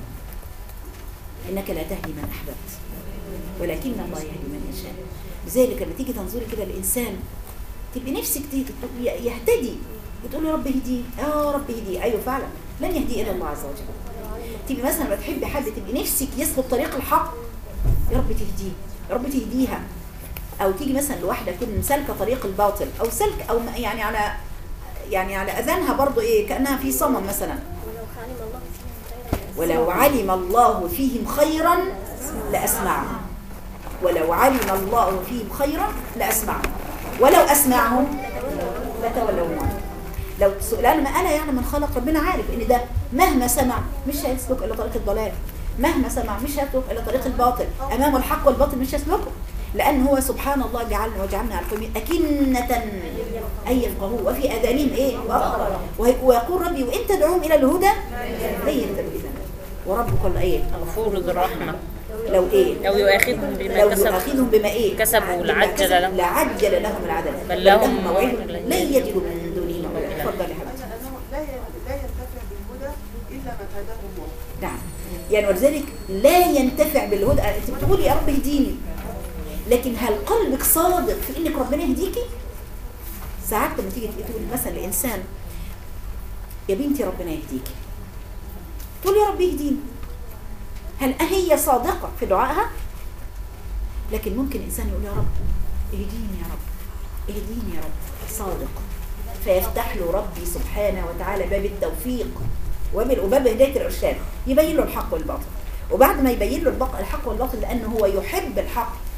إنك لا تهدي من أحببت ولكن الله يهدي من يشاء لذلك لما تيجي تنظري كده الإنسان تبقي نفسك تيجي تقول ي- يهتدي وتقول يا رب اهديه اه رب اهديه ايوه فعلا لن يهدي الا الله عز وجل تبقي مثلا لما تحبي حد تبقي نفسك يسلك طريق الحق يا رب تهديه يا رب تهديها او تيجي مثلا لواحده تكون سالكه طريق الباطل او سلك او م- يعني على يعني على اذانها برضو ايه كانها في صمم مثلا ولو علم الله فيهم خيرا لاسمعهم ولو علم الله فيهم خيرا لاسمعهم ولو اسمعهم لتولوا عنه لو لان ما انا يعني من خلق ربنا عارف ان ده مهما سمع مش هيسلك الى طريق الضلال مهما سمع مش هيسلك الى طريق الباطل امامه الحق والباطل مش هيسلكه لان هو سبحان الله جعلنا وجعلنا على القوم اكنه ان يفقهوه وفي اذانهم ايه وقرا وهي- ويقول ربي وان تدعوهم الى الهدى لن يهتدوا اذا وربك الايه غفور ذو الرحمة لو ايه لو يؤاخذهم بما لو كسبوا يؤاخذهم بما ايه كسبوا بما لعجل كسبوا لهم. لعجل لهم العذاب بل لهم موعد موعد لن يجدوا من دونه موعد اتفضلي يا حبيبتي لأنه لا ي- لا ينتفع بالهدى إلا من هداه الله نعم يعني ولذلك لا ينتفع بالهدى انت بتقولي يا رب اهديني لكن هل قلبك صادق في انك ربنا يهديكي ساعات لما تيجي تقول مثلا لانسان يا بنتي ربنا يهديكي تقول يا رب اهديني هل هي صادقة في دعائها لكن ممكن انسان يقول يا رب اهديني يا رب اهديني يا رب صادق فيفتح له ربي سبحانه وتعالى باب التوفيق وباب وباب هدايه الارشاد يبين له الحق والباطل وبعد ما يبين له البق- الحق والباطل لانه هو يحب الحق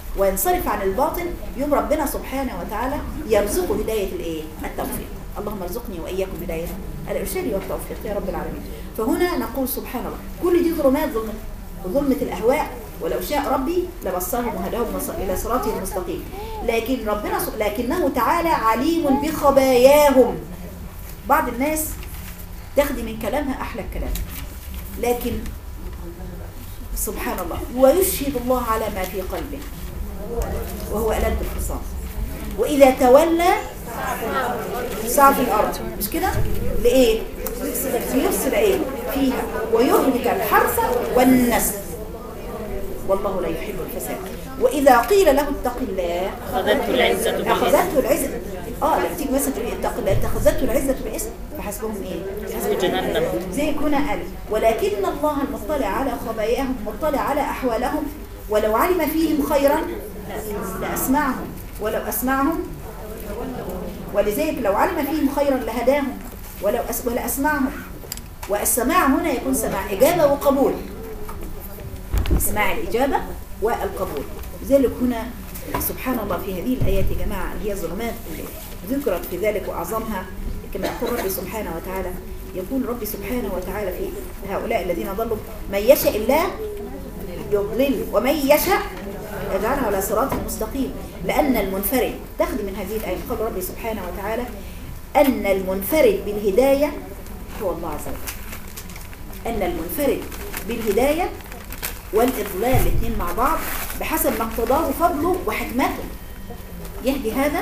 وينصرف عن الباطل يوم ربنا سبحانه وتعالى يرزقه هداية الايه التوفيق اللهم ارزقني واياكم هداية الارشاد والتوفيق يا رب العالمين فهنا نقول سبحان الله كل دي ظلمات ظلمة ظلمة الاهواء ولو شاء ربي لبصرهم وهداهم مص- الى صراطه المستقيم لكن ربنا س- لكنه تعالى عليم بخباياهم بعض الناس تاخدي من كلامها احلى الكلام لكن سبحان الله ويشهد الله على ما في قلبه وهو ألد الخصام وإذا تولى سعى في الأرض مش كده؟ لإيه؟ ليفسد إيه؟ فيها ويهلك الحرث والنسل والله لا يحب الفساد وإذا قيل له اتق الله أخذته العزة بالإثم أخذته العزة اه لما تيجي مثلا تقولي اتق الله اتخذته العزة باسم فحسبهم ايه؟ جهنم زي كنا قال ولكن الله المطلع على خباياهم مطلع على أحوالهم ولو علم فيهم خيرا لأسمعهم ولو أسمعهم ولذلك لو علم فيهم خيرا لهداهم ولو أس ولا أسمعهم والسماع هنا يكون سماع إجابة وقبول سماع الإجابة والقبول لذلك هنا سبحان الله في هذه الآيات يا جماعة اللي هي الظلمات اللي ذكرت في ذلك وأعظمها كما يقول ربي سبحانه وتعالى يقول ربي سبحانه وتعالى في هؤلاء الذين ضلوا من يشاء الله يضلل ومن يشاء يجعله على صراط مستقيم لأن المنفرد تاخذ من هذه الآية قال ربي سبحانه وتعالى أن المنفرد بالهداية هو الله عز وجل أن المنفرد بالهداية والإضلال الاثنين مع بعض بحسب ما اقتضاه فضله وحكمته يهدي هذا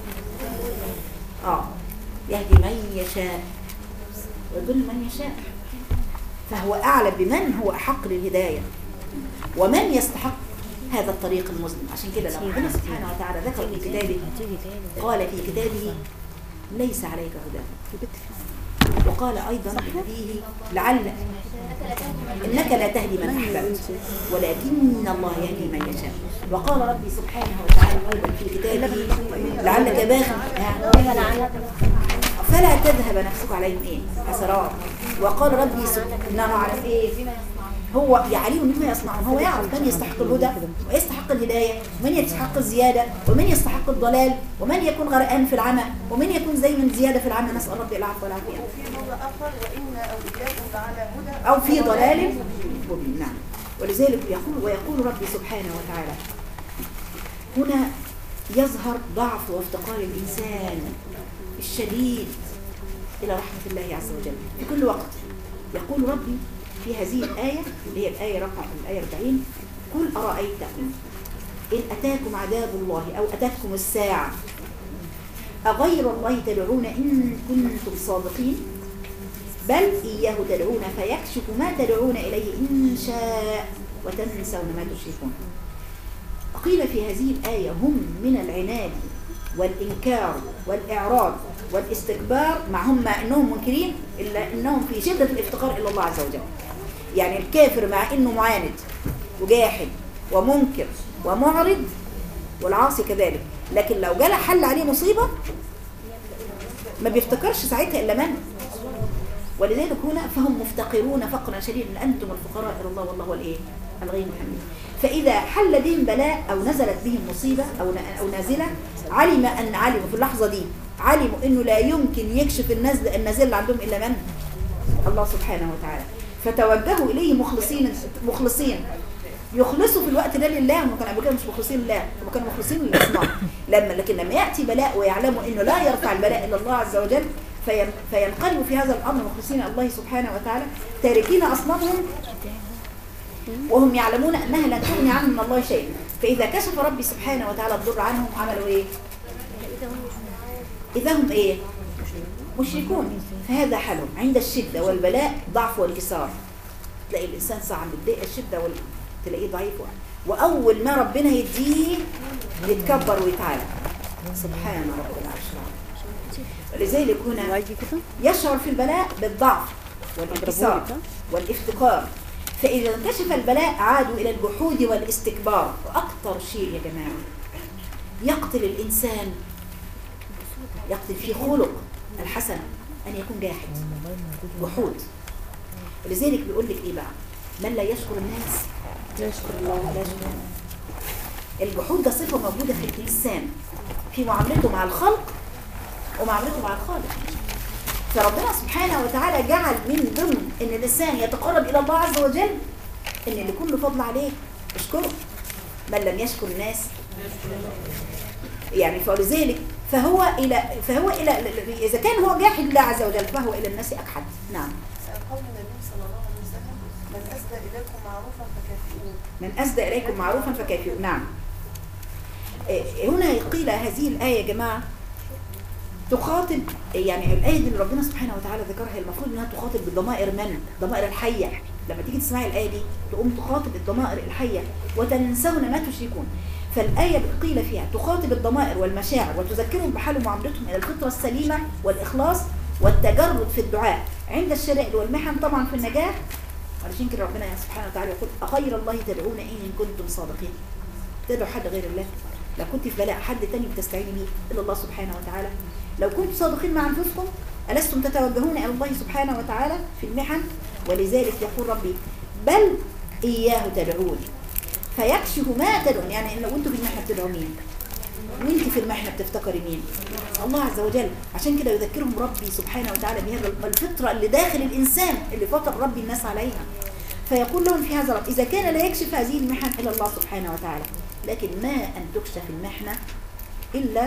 آه يهدي من يشاء ويضل من يشاء فهو أعلم بمن هو أحق للهداية ومن يستحق هذا الطريق المظلم عشان كده لما ربنا سبحانه وتعالى ذكر في كتابه قال في كتابه ليس عليك هداهم وقال أيضا لنبيه لعل إنك لا تهدي من أحببت ولكن الله يهدي من يشاء وقال ربي سبحانه وتعالى أيضا في كتابه لعلك باخر فلا تذهب نفسك عليهم ايه حسرات وقال ربي سبحانه على ايه هو يعلم مما يصنعون هو يعرف من يستحق الهدى ويستحق الهداية ومن يستحق الزيادة ومن يستحق الضلال ومن يكون غرقان في العمى ومن يكون زي من زيادة في العمى نسأل ربي العفو والعافية في موضع آخر وإنا أو إياكم لعلى هدى أو في ضلال مبين نعم ولذلك يقول ويقول ربي سبحانه وتعالى هنا يظهر ضعف وافتقار الإنسان الشديد إلى رحمة الله عز وجل في كل وقت يقول ربي في هذه الآية اللي هي الآية رقم الآية 40 قل أرأيتكم إن أتاكم عذاب الله أو أتتكم الساعة أغير الله تدعون إن كنتم صادقين بل إياه تدعون فيكشف ما تدعون إليه إن شاء وتنسون ما تشركون قيل في هذه الآية هم من العناد والإنكار والإعراض والاستكبار مع هم مع أنهم منكرين إلا أنهم في شدة الافتقار إلى الله عز وجل يعني الكافر مع أنه معاند وجاحد ومنكر ومعرض والعاصي كذلك لكن لو جال حل عليه مصيبة ما بيفتكرش ساعتها إلا من ولذلك هنا فهم مفتقرون فقرا شديدا أنتم الفقراء إلى الله والله هو الإيه الغني الحميد فإذا حل بهم بلاء أو نزلت بهم مصيبة أو أو نازلة علم أن علموا في اللحظة دي علموا أنه لا يمكن يكشف النزل النازل اللي عندهم إلا من الله سبحانه وتعالى فتوجهوا إليه مخلصين مخلصين يخلصوا في الوقت ده لله هم كانوا قبل كده مش مخلصين لله هم كانوا مخلصين للاصنام لما لكن لما ياتي بلاء ويعلموا انه لا يرفع البلاء الا الله عز وجل في فينقلبوا في هذا الامر مخلصين الله سبحانه وتعالى تاركين اصنامهم وهم يعلمون انها لن تغني عنهم من الله شيئا فاذا كشف ربي سبحانه وتعالى الضر عنهم عملوا ايه اذا هم ايه مشركون فهذا حالهم عند الشده والبلاء ضعف وانكسار تلاقي الانسان صعب متضايق الشده وال... تلاقيه ضعيف واول ما ربنا يديه يتكبر ويتعالى سبحان رب العرش ولذلك هنا يشعر في البلاء بالضعف والانكسار والافتقار فإذا انكشف البلاء عادوا إلى الجحود والاستكبار وأكثر شيء يا جماعة يقتل الإنسان يقتل في خلق الحسن أن يكون جاحد جحود ولذلك بيقول لك إيه بقى من لا يشكر الناس لا يشكر الله لا يشكر الجحود ده صفة موجودة في الإنسان في معاملته مع الخلق ومعاملته مع الخالق فربنا سبحانه وتعالى جعل من ضمن ان الانسان يتقرب الى الله عز وجل ان اللي كله فضل عليه اشكره من لم يشكر الناس يعني فلذلك فهو الى فهو الى اذا كان هو جاحد لله عز وجل فهو الى الناس اجحد نعم قول النبي صلى الله عليه وسلم من أسدى إليكم معروفا فكافئوه من أسدى إليكم معروفا فكافئوا نعم إيه، هنا قيل هذه الآية يا جماعة تخاطب يعني الآية دي اللي ربنا سبحانه وتعالى ذكرها المفروض إنها تخاطب بالضمائر من؟ ضمائر الحية لما تيجي تسمعي الآية دي تقوم تخاطب الضمائر الحية وتنسون ما تشركون فالآية قيل فيها تخاطب الضمائر والمشاعر وتذكرهم بحال معاملتهم إلى الفطرة السليمة والإخلاص والتجرد في الدعاء عند الشدائد والمحن طبعا في النجاح علشان كده ربنا سبحانه وتعالى يقول أغير الله تدعون إن كنتم صادقين تدعو حد غير الله لو كنت في بلاء حد تاني بتستعيني بيه إلا الله سبحانه وتعالى لو كنتم صادقين مع أنفسكم ألستم تتوجهون إلى الله سبحانه وتعالى في المحن ولذلك يقول ربي بل إياه تدعون فيكشف ما تدعون يعني لو أنتم في المحنة بتدعوا مين وانت في المحنة بتفتكري مين الله عز وجل عشان كده يذكرهم ربي سبحانه وتعالى بهذا الفطرة اللي داخل الإنسان اللي فطر ربي الناس عليها فيقول لهم في هذا الوقت إذا كان لا يكشف هذه المحن إلا الله سبحانه وتعالى لكن ما أن تكشف المحنة إلا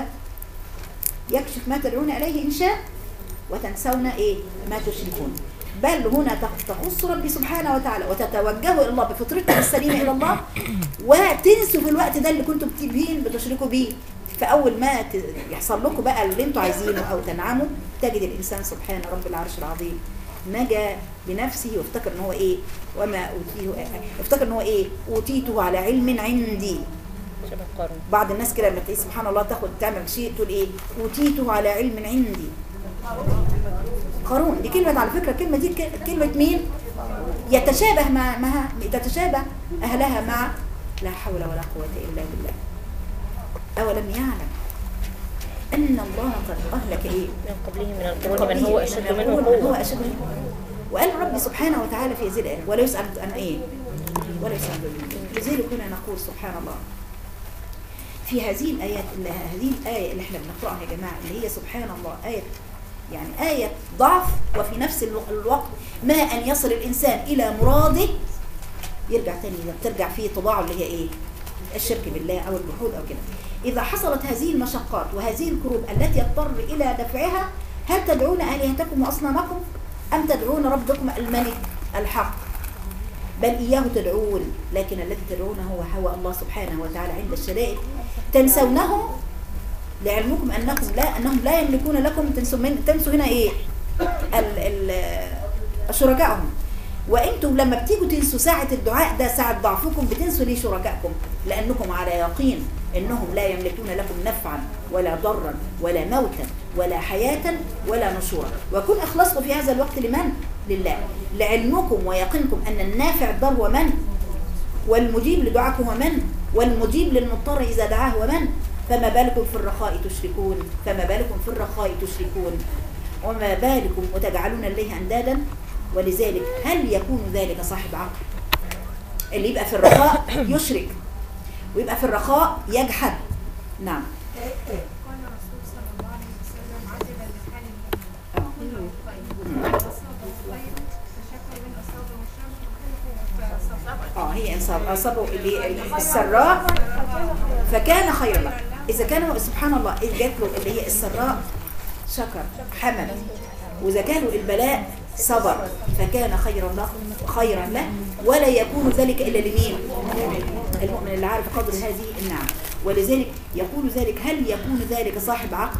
يكشف ما تدعون إليه إن شاء وتنسون إيه ما تشركون بل هنا تخص ربي سبحانه وتعالى وتتوجهوا إلى الله بفطرتكم السليمة إلى الله وتنسوا في الوقت ده اللي كنتم بتبين بتشركوا بيه فأول ما ت- يحصل لكم بقى اللي انتوا عايزينه أو تنعموا تجد الإنسان سبحان رب العرش العظيم نجا بنفسه وافتكر ان هو ايه وما اوتيه افتكر ان هو ايه اوتيته على علم عندي شبه قارون بعض الناس كده لما تلاقي سبحان الله تاخد تعمل شيء تقول ايه اوتيته على علم عندي قارون دي كلمة على فكرة الكلمة دي ك- كلمة مين يتشابه مع مع تتشابه أهلها مع لا حول ولا قوة إلا بالله أولم يعلم أن الله قد أهلك إيه من قبله من القرون من هو أشد منه من هو قوة أشد منه وقال ربي سبحانه وتعالى في هذه الآية ولا يسأل عن إيه ولا يسأل عن ذنوبه. لذلك هنا نقول سبحان الله في هذه الآيات اللي هذه الآية اللي احنا بنقرأها يا جماعة اللي هي سبحان الله آية يعني آية ضعف وفي نفس الو- الوقت ما أن يصل الإنسان إلى مراده يرجع تاني ترجع فيه طباعه اللي هي إيه الشرك بالله أو الجحود أو كده إذا حصلت هذه المشقات وهذه الكروب التي يضطر إلى دفعها هل تدعون آلهتكم وأصنامكم أم تدعون ربكم الملك الحق بل إياه تدعون لكن الذي تدعونه هو هو الله سبحانه وتعالى عند الشدائد تنسونه لعلمكم أنكم لا أنهم لا يملكون لكم تنسوا من تنسوا هنا إيه ال ال شركائهم وانتم لما بتيجوا تنسوا ساعة الدعاء ده ساعة ضعفكم بتنسوا ليه شركائكم لأنكم على يقين إنهم لا يملكون لكم نفعا ولا ضرا ولا موتا ولا حياة ولا نشورا وكن أخلصكم في هذا الوقت لمن؟ لله لعلمكم ويقينكم أن النافع الضر هو من؟ والمجيب لدعاكم هو من؟ والمجيب للمضطر إذا دعاه هو من؟ فما بالكم في الرخاء تشركون فما بالكم في الرخاء تشركون وما بالكم وتجعلون الله أندادا ولذلك هل يكون ذلك صاحب عقل اللي يبقى في الرخاء يشرك ويبقى في الرخاء يجحد نعم قال الرسول صلى الله عليه وسلم عجبا لحال آه. كله خير أصابه خير فشكر من أصابه شر فصبر اه هي انصاب اصابوا اللي السراء فكان خيرا له اذا كان سبحان الله إذ جات له اللي هي السراء شكر حمد واذا كانوا البلاء صبر فكان خيرا له خيرا له ولا يكون ذلك الا لمين المؤمن اللي عارف قدر هذه النعم ولذلك يقول ذلك هل يكون ذلك صاحب عقل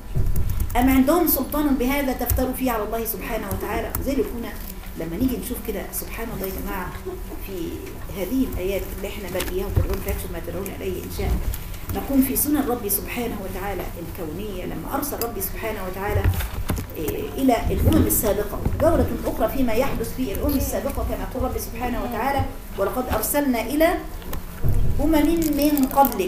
أم عندهم سلطان بهذا تفتروا فيه على الله سبحانه وتعالى ذلك هنا لما نيجي نشوف كده سبحان الله يا جماعة في هذه الآيات اللي احنا بل إياه تدعون فيكشف ما تدعون إليه إن شاء نقوم في سنن ربي سبحانه وتعالى الكونية لما أرسل ربي سبحانه وتعالى إيه، إلى الأمم السابقة جولة أخرى فيما يحدث في الأمم السابقة كما يقول ربي سبحانه وتعالى ولقد أرسلنا إلى أمم من قبلك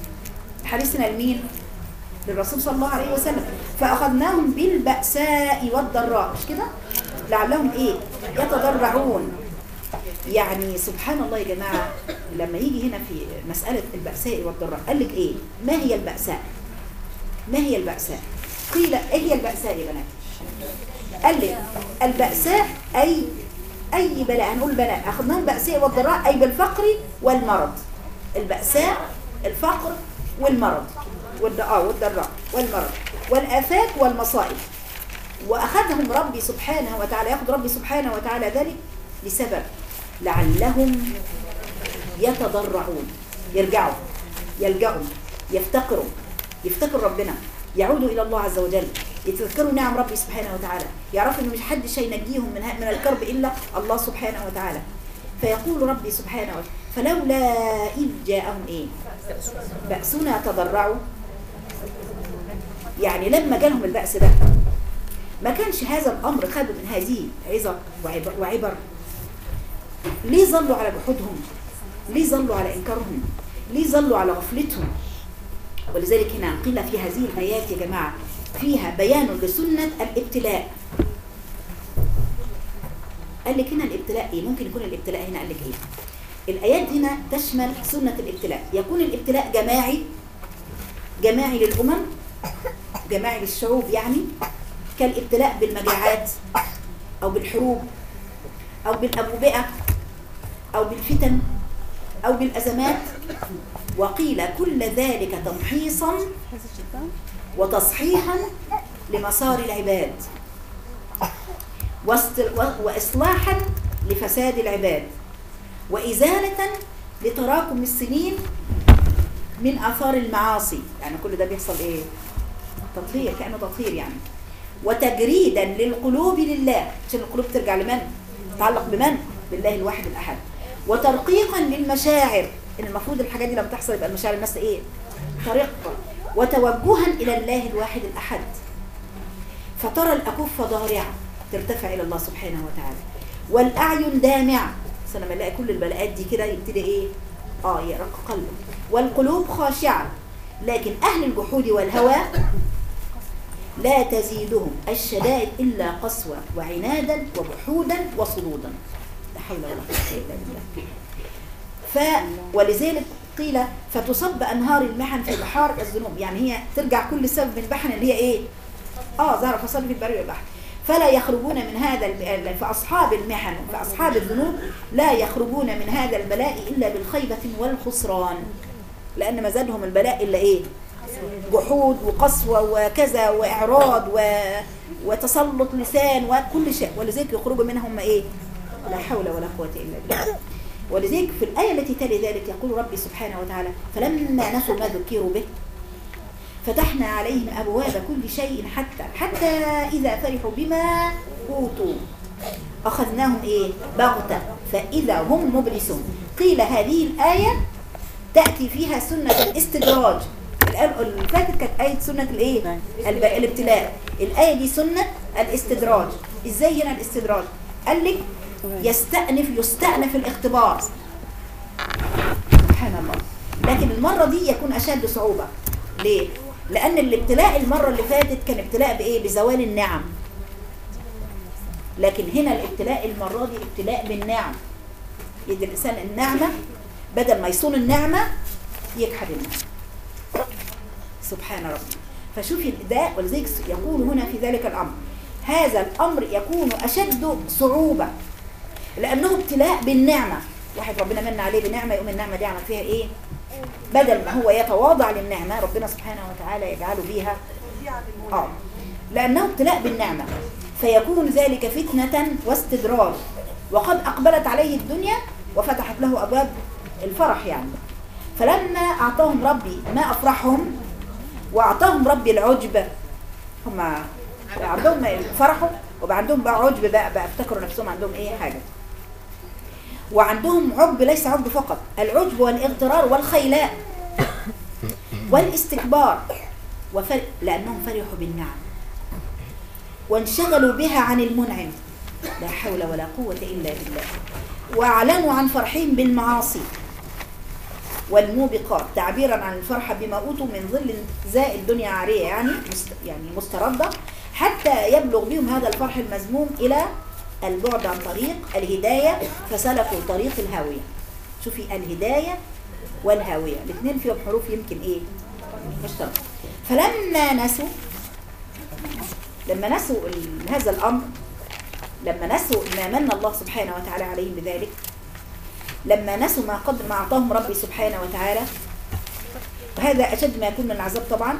حديثنا لمين؟ للرسول صلى الله عليه وسلم فأخذناهم بالبأساء والضراء مش كده؟ لعلهم إيه؟ يتضرعون يعني سبحان الله يا جماعة لما يجي هنا في مسألة البأساء والضراء قال لك ايه ما هي البأساء ما هي البأساء قيل ايه هي البأساء يا بنات قال لك البأساء أي أي بلاء هنقول بلاء أخذناها البأساء والضراء أي بالفقر والمرض البأساء الفقر والمرض والدعاء والضراء والمرض والآفات والمصائب وأخذهم ربي سبحانه وتعالى يأخذ ربي سبحانه وتعالى ذلك لسبب لعلهم يتضرعون يرجعوا يلجأوا يفتقروا يفتكروا ربنا يعودوا إلى الله عز وجل يتذكروا نعم ربي سبحانه وتعالى يعرفوا إنه مش حد شيء ينجيهم من ه- من الكرب إلا الله سبحانه وتعالى فيقول ربي سبحانه وتعالى فلولا إذ جاءهم إيه بأسنا تضرعوا يعني لما جالهم البأس ده ما كانش هذا الأمر خدوا من هذه عظة وعب- وعبر ليه ظلوا على جحودهم ليه ظلوا على إنكارهم ليه ظلوا على غفلتهم ولذلك هنا قيل في هذه الآيات يا جماعة فيها بيان لسنة الابتلاء قال لك هنا الابتلاء ايه ممكن يكون الابتلاء هنا قال لك ايه الايات هنا تشمل سنة الابتلاء يكون الابتلاء جماعي جماعي للامم جماعي للشعوب يعني كالابتلاء بالمجاعات او بالحروب او بالابوبئة او بالفتن او بالازمات وقيل كل ذلك تمحيصا وتصحيحا لمسار العباد واست- و- وإصلاحا لفساد العباد وإزالة لتراكم السنين من آثار المعاصي يعني كل ده بيحصل إيه؟ تطهير كأنه تطهير يعني وتجريدا للقلوب لله عشان القلوب ترجع لمن؟ تتعلق بمن؟ بالله الواحد الأحد وترقيقا للمشاعر إن المفروض الحاجات دي لما تحصل يبقى المشاعر الناس إيه؟ ترقة وتوجها إلى الله الواحد الأحد فترى الأكف ضارعة ترتفع إلى الله سبحانه وتعالى والأعين دامعة بس لما نلاقي كل البلاءات دي كده يبتدي إيه؟ آه يرق قلبه والقلوب خاشعة لكن أهل الجحود والهوى لا تزيدهم الشدائد إلا قسوة وعنادا وجحودا وصدودا لا حول ولا قوة إلا بالله ف ولذلك قيل فتصب أنهار المحن في بحار الذنوب يعني هي ترجع كل سبب من البحر اللي هي إيه؟ اه ظهر فصل في البر والبحر فلا يخرجون من هذا الب- فأصحاب المحن فأصحاب الذنوب لا يخرجون من هذا البلاء إلا بالخيبة والخسران لأن ما زادهم البلاء إلا إيه جحود وقسوة وكذا وإعراض و... وتسلط لسان وكل شيء ولذلك يخرجوا منهم إيه لا حول ولا قوة إلا بالله ولذلك في الآية التي تلي ذلك يقول ربي سبحانه وتعالى فلما نسوا ما ذكروا به فتحنا عليهم أبواب كل شيء حتى حتى إذا فرحوا بما أوتوا أخذناهم إيه بغتة فإذا هم مبلسون قيل هذه الآية تأتي فيها سنة الاستدراج الآن اللي فاتت كانت آية سنة الإيه الب- الابتلاء الآية دي سنة الاستدراج إزاي هنا الاستدراج قال لك يستأنف يستأنف الاختبار سبحان الله لكن المرة دي يكون أشد صعوبة ليه؟ لأن الابتلاء المرة اللي فاتت كان ابتلاء بإيه؟ بزوال النعم لكن هنا الابتلاء المرة دي ابتلاء بالنعم يدي الإنسان النعمة بدل ما يصون النعمة يجحد النعمة سبحان ربي فشوفي ده ولذلك يقول هنا في ذلك الأمر هذا الأمر يكون أشد صعوبة لأنه ابتلاء بالنعمة واحد ربنا من عليه بنعمة يقوم النعمة دي عمل فيها إيه بدل ما هو يتواضع للنعمة ربنا سبحانه وتعالى يجعله فيها وديعة للمنعم آه لأنه ابتلاء بالنعمة فيكون ذلك فتنة واستدراج وقد أقبلت عليه الدنيا وفتحت له أبواب الفرح يعني فلما أعطاهم ربي ما أفرحهم وأعطاهم ربي العجب هم عندهم فرحوا وبقى عندهم بقى عجب بقى, بقى افتكروا نفسهم عندهم ايه حاجة وعندهم عجب ليس عجب فقط العجب والاغترار والخيلاء والاستكبار وفر... لأنهم فرحوا بالنعم وانشغلوا بها عن المنعم لا حول ولا قوة إلا بالله وأعلنوا عن فرحهم بالمعاصي والموبقات تعبيرا عن الفرحة بما أوتوا من ظل زاء الدنيا عارية يعني مست يعني مستردة حتى يبلغ بهم هذا الفرح المذموم إلى البعد عن طريق الهداية فسلكوا طريق الهاوية شوفي الهداية والهاوية الاثنين فيهم حروف يمكن ايه مشتركة فلما نسوا لما نسوا ال- هذا الأمر لما نسوا ما من الله سبحانه وتعالى عليهم بذلك لما نسوا ما قد ما أعطاهم ربي سبحانه وتعالى وهذا أشد ما يكون من العذاب طبعا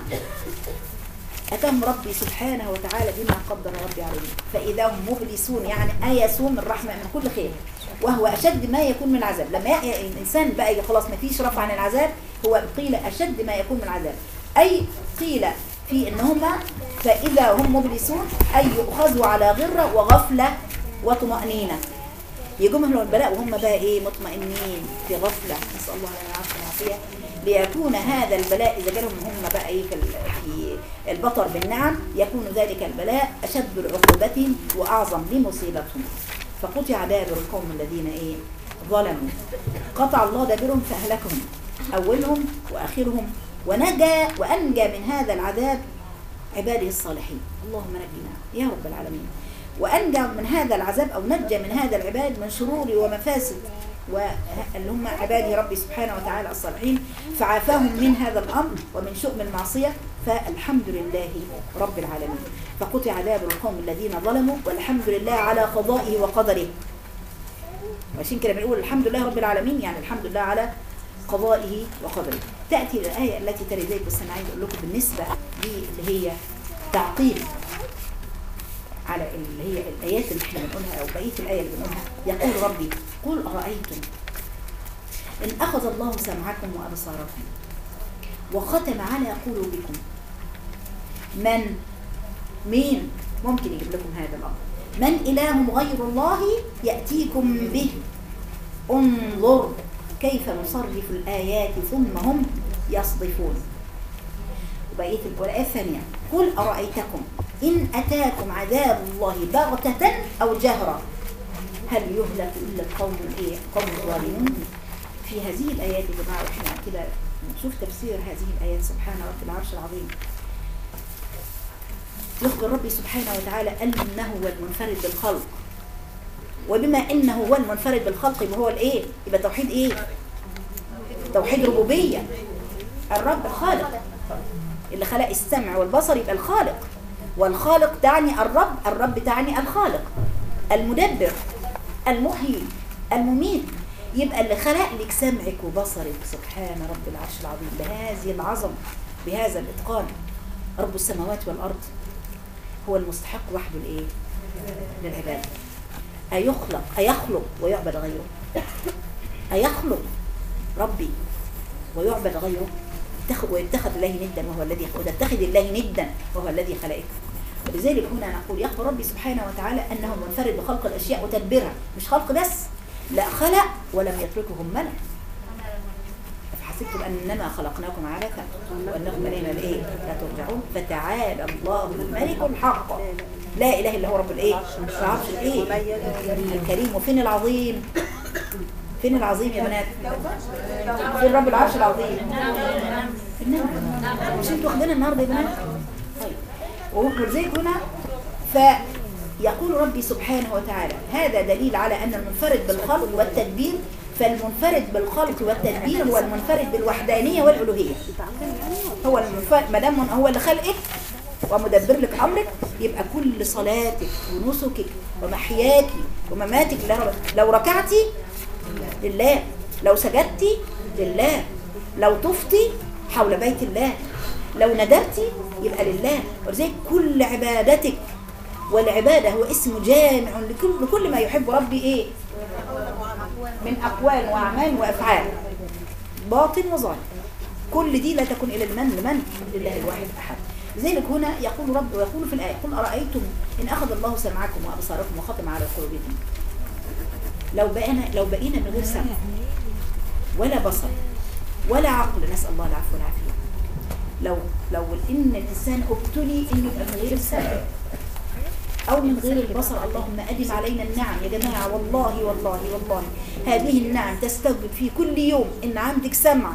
أتاهم ربي سبحانه وتعالى بما قدر ربي عليهم فإذا هم مبلسون يعني آيسون من رحمة من كل خير وهو أشد ما يكون من العذاب لما ي- الإنسان بقى خلاص ما فيش رفع عن العذاب هو قيل أشد ما يكون من العذاب أي قيل في إن هما فإذا هم مبلسون أي يؤخذوا على غرة وغفلة وطمأنينة يجوم لهم البلاء وهم بقى ايه مطمئنين في غفله نسال الله لنا العافيه والعافيه ليكون هذا البلاء اذا جالهم هم بقى ايه في ال- في البطر بالنعم يكون ذلك البلاء اشد العقوبه واعظم لمصيبتهم فقطع دابر القوم الذين ايه ظلموا قطع الله دابرهم فاهلكهم اولهم واخرهم ونجا وانجى من هذا العذاب عباده الصالحين اللهم نجنا يا رب العالمين وأنجى من هذا العذاب أو نجى من هذا العباد من شرور ومفاسد واللي هم عباده ربي سبحانه وتعالى الصالحين فعافاهم من هذا الأمر ومن شؤم المعصية فالحمد لله رب العالمين فقطع دابر القوم الذين ظلموا والحمد لله على قضائه وقدره وعشان كده بنقول الحمد لله رب العالمين يعني الحمد لله على قضائه وقدره تأتي الآية التي تلي ذلك بس أنا عايز أقول لكم بالنسبة اللي هي تعقيب على اللي هي الآيات اللي احنا بنقولها أو بقية الآية اللي بنقولها يقول ربي قل أرأيتم إن أخذ الله سمعكم وأبصاركم وختم على قلوبكم من مين ممكن يجيب لكم هذا الأمر من إله غير الله يأتيكم به انظر كيف نصرف الآيات ثم هم يصدفون وبقية الآية الثانية قل أرأيتكم إن أتاكم عذاب الله بغتة أو جهرا هل يهلك إلا القوم الإيه؟ قوم الظالمون في هذه الآيات يا جماعة وإحنا كده نشوف تفسير هذه الآيات سبحان رب العرش العظيم يخبر ربي سبحانه وتعالى أنه هو المنفرد بالخلق وبما انه هو المنفرد بالخلق يبقى هو الايه يبقى توحيد ايه توحيد ربوبيه الرب الخالق اللي خلق السمع والبصر يبقى الخالق والخالق تعني الرب الرب تعني الخالق المدبر المحيي المميت يبقى اللي خلق لك سمعك وبصرك سبحان رب العرش العظيم بهذه العظمه بهذا الاتقان رب السماوات والارض هو المستحق وحده الايه للعباده أيخلق أيخلق ويعبد غيره أيخلق ربي ويعبد غيره اتخذ ويتخذ الله ندا وهو الذي وتتخذ الله ندا وهو الذي خلقك ولذلك هنا نقول يخبر ربي سبحانه وتعالى أنه منفرد بخلق الأشياء وتدبيرها مش خلق بس لا خلق ولم يتركهم ملك أفحسبتم أنما خلقناكم عبثا وأنكم إلينا الإيه لا ترجعون فتعالى الله الملك الحق لا إله إلا هو رب الإيه العرش الإيه الكريم وفين العظيم فين العظيم يا بنات فين رب العرش العظيم النعم مش انتوا واخدينها النهارده يا بنات طيب ولذلك هنا فيقول ربي سبحانه وتعالى هذا دليل على أن المنفرد بالخلق والتدبير فالمنفرد بالخلق والتدبير هو المنفرد بالوحدانية والألوهية هو المنفرد ما دام هو اللي خلقك ومدبر لك أمرك يبقى كل صلاتك ونسكك ومحياك ومماتك لله لو ركعتي لله لو سجدتي لله لو طفتي حول بيت الله لو ندرتي يبقى لله ولذلك كل عبادتك والعبادة هو اسم جامع لكل, لكل ما يحب ربي ايه من أقوال وأعمال وأفعال باطن وظاهر كل دي لا تكون إلى المن لمن لله الواحد أحد لذلك هنا يقول رب ويقول في الآية قل أرأيتم إن أخذ الله سمعكم وأبصاركم وختم على قلوبكم لو بقينا لو بقينا من غير سمع ولا بصر ولا عقل نسأل الله العفو والعافية لو لو إن الإنسان ابتلي إنه يبقى من غير السمع أو من غير البصر اللهم أدم علينا النعم يا جماعة والله والله والله هذه النعم تستوجب في كل يوم إن عندك سمع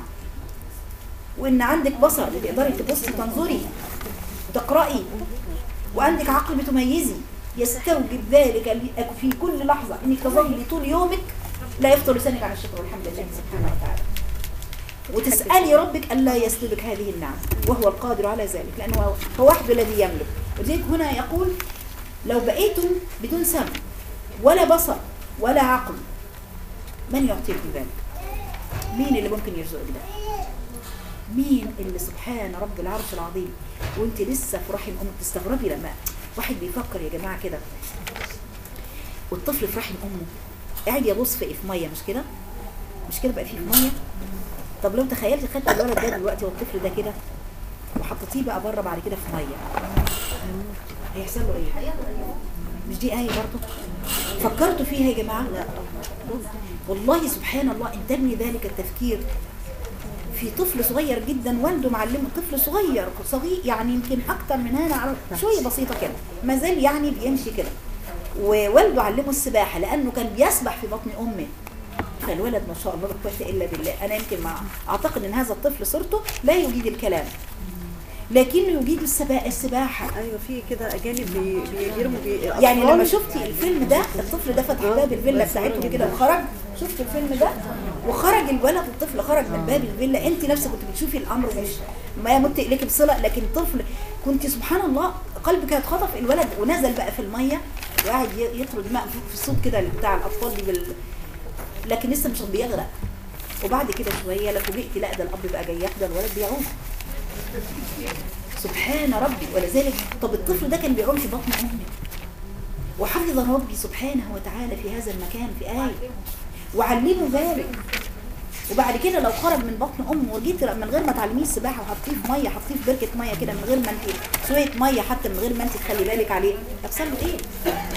وإن عندك بصر تقدري تبصي تنظري تقرأي وعندك عقل بتميزي يستوجب ذلك ل- في كل لحظة انك تظلي طول يومك لا يفطر لسانك عن الشكر والحمد لله سبحانه وتعالى وتسألي ربك ألا يسلبك هذه النعم وهو القادر على ذلك لأنه هو- هو وحده الذي يملك ولذلك هنا يقول لو بقيتم بدون سمع ولا بصر ولا عقل من يعطيكم ذلك مين اللي ممكن يرزقك ده مين اللي سبحان رب العرش العظيم وانت لسه في رحم امك تستغربي لما واحد بيفكر يا جماعه كده والطفل في رحم امه قاعد يبص في إيه؟ في ميه مش كده مش كده بقى فيه في ميه طب لو تخيلت خدت الولد ده دلوقتي والطفل ده كده وحطيتيه بقى بره بعد كده في ميه هيحصل له ايه مش دي ايه برضه فكرتوا فيها يا جماعه لا والله سبحان الله ان تبني ذلك التفكير في طفل صغير جدا والده معلمه طفل صغير صغير يعني يمكن اكتر من هنا على شويه بسيطه كده ما زال يعني بيمشي كده ووالده علمه السباحه لانه كان بيسبح في بطن امه فالولد ما شاء الله لا قوه الا بالله انا يمكن مع اعتقد ان هذا الطفل صورته لا يجيد الكلام لكنه يجيد السبا- السباحه ايوه في كده اجانب بي- بيجرموا بي يعني أطفال لما شفتي الفيلم ده الطفل ده فتح باب الفيلا بتاعتهم كده وخرج شفت الفيلم ده وخرج الولد الطفل خرج من باب الفيلا انت نفسك كنت بتشوفي الامر مش ما يمت اليك بصله لكن الطفل كنت سبحان الله قلبك هيتخطف الولد ونزل بقى في الميه وقاعد ي- يطرد ماء في الصوت كده بتاع الاطفال دي بال... لكن لسه مش بيغرق وبعد كده شويه لا فوجئت لا ده الاب بقى جاي ياخد الولد بيعوم سبحان ربي ولذلك طب الطفل ده كان بيعوم في بطن امه وحفظ ربي سبحانه وتعالى في هذا المكان في آية وعلمه ذلك وبعد كده لو خرج من بطن امه وجيت من غير ما تعلميه السباحه وحطيه في ميه حطيه في بركه ميه كده من غير ما انت شويه ميه حتى من غير ما انت تخلي بالك عليه هيحصل له ايه؟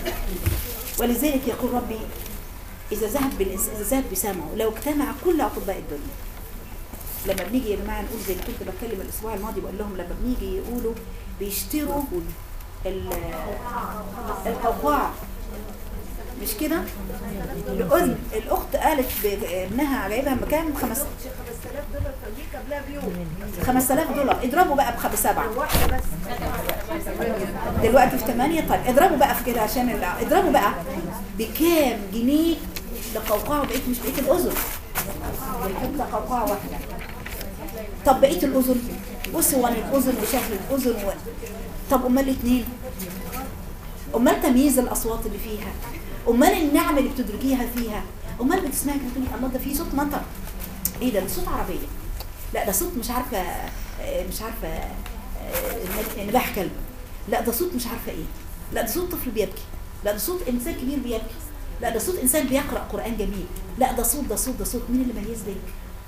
ولذلك يقول ربي اذا ذهب بالإنس... اذا ذهب بسمعه لو اجتمع كل اطباء الدنيا لما بنيجي يا جماعه نقول زي اللي كنت بتكلم الاسبوع الماضي بقول لهم لما بنيجي يقولوا بيشتروا ال- القوقعه مش كده الأذن الأخت قالت بابنها جايبها بكام؟ خمس 5000 دولار في امريكا قبلها بيوم 5000 دولار اضربوا بقى بخ- بسبعة واحده بس دلوقتي في 8 طيب اضربوا بقى في كده عشان ال- اضربوا بقى بكام جنيه لقوقعة بقيت مش بقيت الأذن بنحط قوقعة واحدة طب بقيت الأذن وصور الأذن وشكل الأذن و... طب أمال الاثنين أمال تمييز الأصوات اللي فيها أمال النعم اللي بتدركيها فيها أمال بتسمعي كده تقولي الله ده في صوت مطر إيه ده ده صوت عربية لا ده صوت مش عارفة آه، مش عارفة آه، نباح كلب لا ده صوت مش عارفة إيه لا ده صوت طفل بيبكي لا ده صوت إنسان كبير بيبكي لا ده صوت إنسان بيقرأ قرآن جميل لا ده صوت ده صوت ده صوت مين اللي ميز ذلك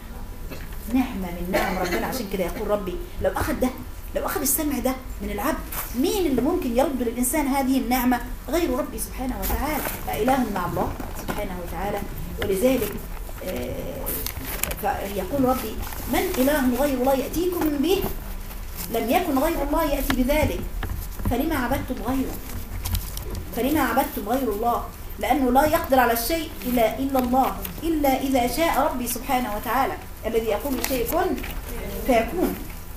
نعمة من نعم ربنا عشان كده يقول ربي لو أخذ ده لو أخذ السمع ده من العبد مين اللي ممكن يرد للإنسان هذه النعمة غير ربي سبحانه وتعالى فإله مع الله سبحانه وتعالى ولذلك آه، فيقول ربي من إله غير الله يأتيكم به لم يكن غير الله يأتي بذلك فلما عبدتم غيره فلما عبدتم غير الله لأنه لا يقدر على الشيء إلا, إلا الله إلا إذا شاء ربي سبحانه وتعالى الذي يقول للشيء كن فيكون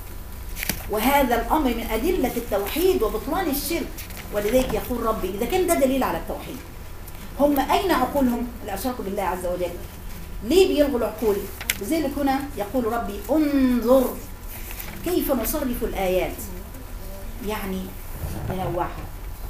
وهذا الأمر من أدلة التوحيد وبطلان الشرك ولذلك يقول ربي إذا كان ده دليل على التوحيد هم أين عقولهم اللي أشركوا بالله عز وجل ليه بيلغوا العقول لذلك هنا يقول ربي انظر كيف نصرف الآيات يعني ننوعها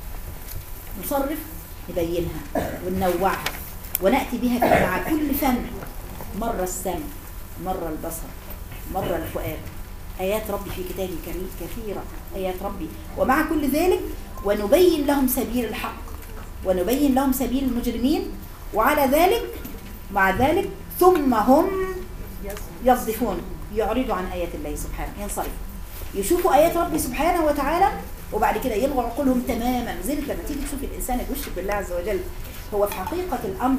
نصرف نبينها وننوعها ونأتي بها في- مع كل فن مرة السمع مرة البصر مرة الفؤاد آيات ربي في كتابه الكريم كثيرة آيات ربي ومع كل ذلك ونبين لهم سبيل الحق ونبين لهم سبيل المجرمين وعلى ذلك مع ذلك ثم هم يصدفون يعرضوا عن آيات الله سبحانه ينصرفوا يشوفوا آيات ربي سبحانه وتعالى وبعد كده يلغوا عقولهم تماما لذلك لما تيجي تشوفي الإنسان اللي بيشرك بالله عز وجل هو في حقيقة الأمر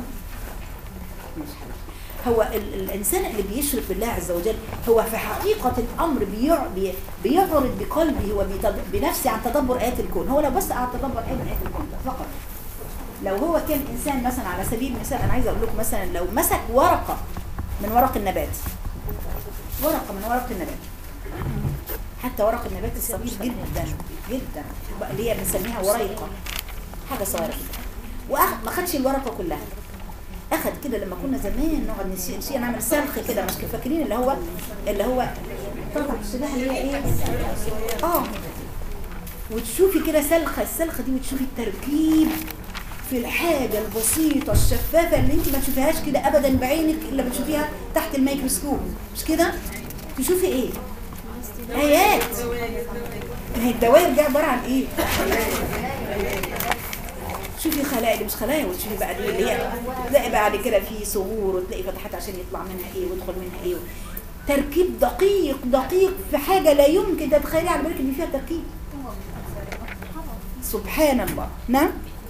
مش حلو. هو ال الإنسان اللي بيشرك بالله عز وجل هو في حقيقة الأمر بيع بي بيعرض بقلبه وبنفسه عن تدبر آيات الكون هو لو بس قعد تدبر آيات من آيات الكون فقط لو هو كان إنسان مثلا على سبيل المثال أنا عايزة أقول لكم مثلا لو مسك ورقة من ورق النبات ورقة من ورق النبات حتى ورق النبات الصغير جدا جدا اللي هي بنسميها وريقة حاجه صغيره كده واخد ما خدش الورقه كلها اخد كده لما كنا زمان نقعد نسي نسي نعمل سلخ كده مش فاكرين اللي هو اللي هو طبعا السلاح اللي هي ايه اه وتشوفي كده سلخه السلخه دي وتشوفي التركيب في الحاجة البسيطة الشفافة اللي انت ما تشوفيهاش كده ابدا بعينك الا بتشوفيها تحت الميكروسكوب مش كده تشوفي ايه ايات ما هي الدوائر دي عبارة عن ايه شوفي خلايا اللي مش خلايا وتشوفي بقى دي اللي هي تلاقي بعد كده في صغور وتلاقي فتحات عشان يطلع منها ايه ويدخل منها ايه تركيب دقيق دقيق في حاجة لا يمكن تتخيلي على بالك ان فيها تركيب سبحان الله نعم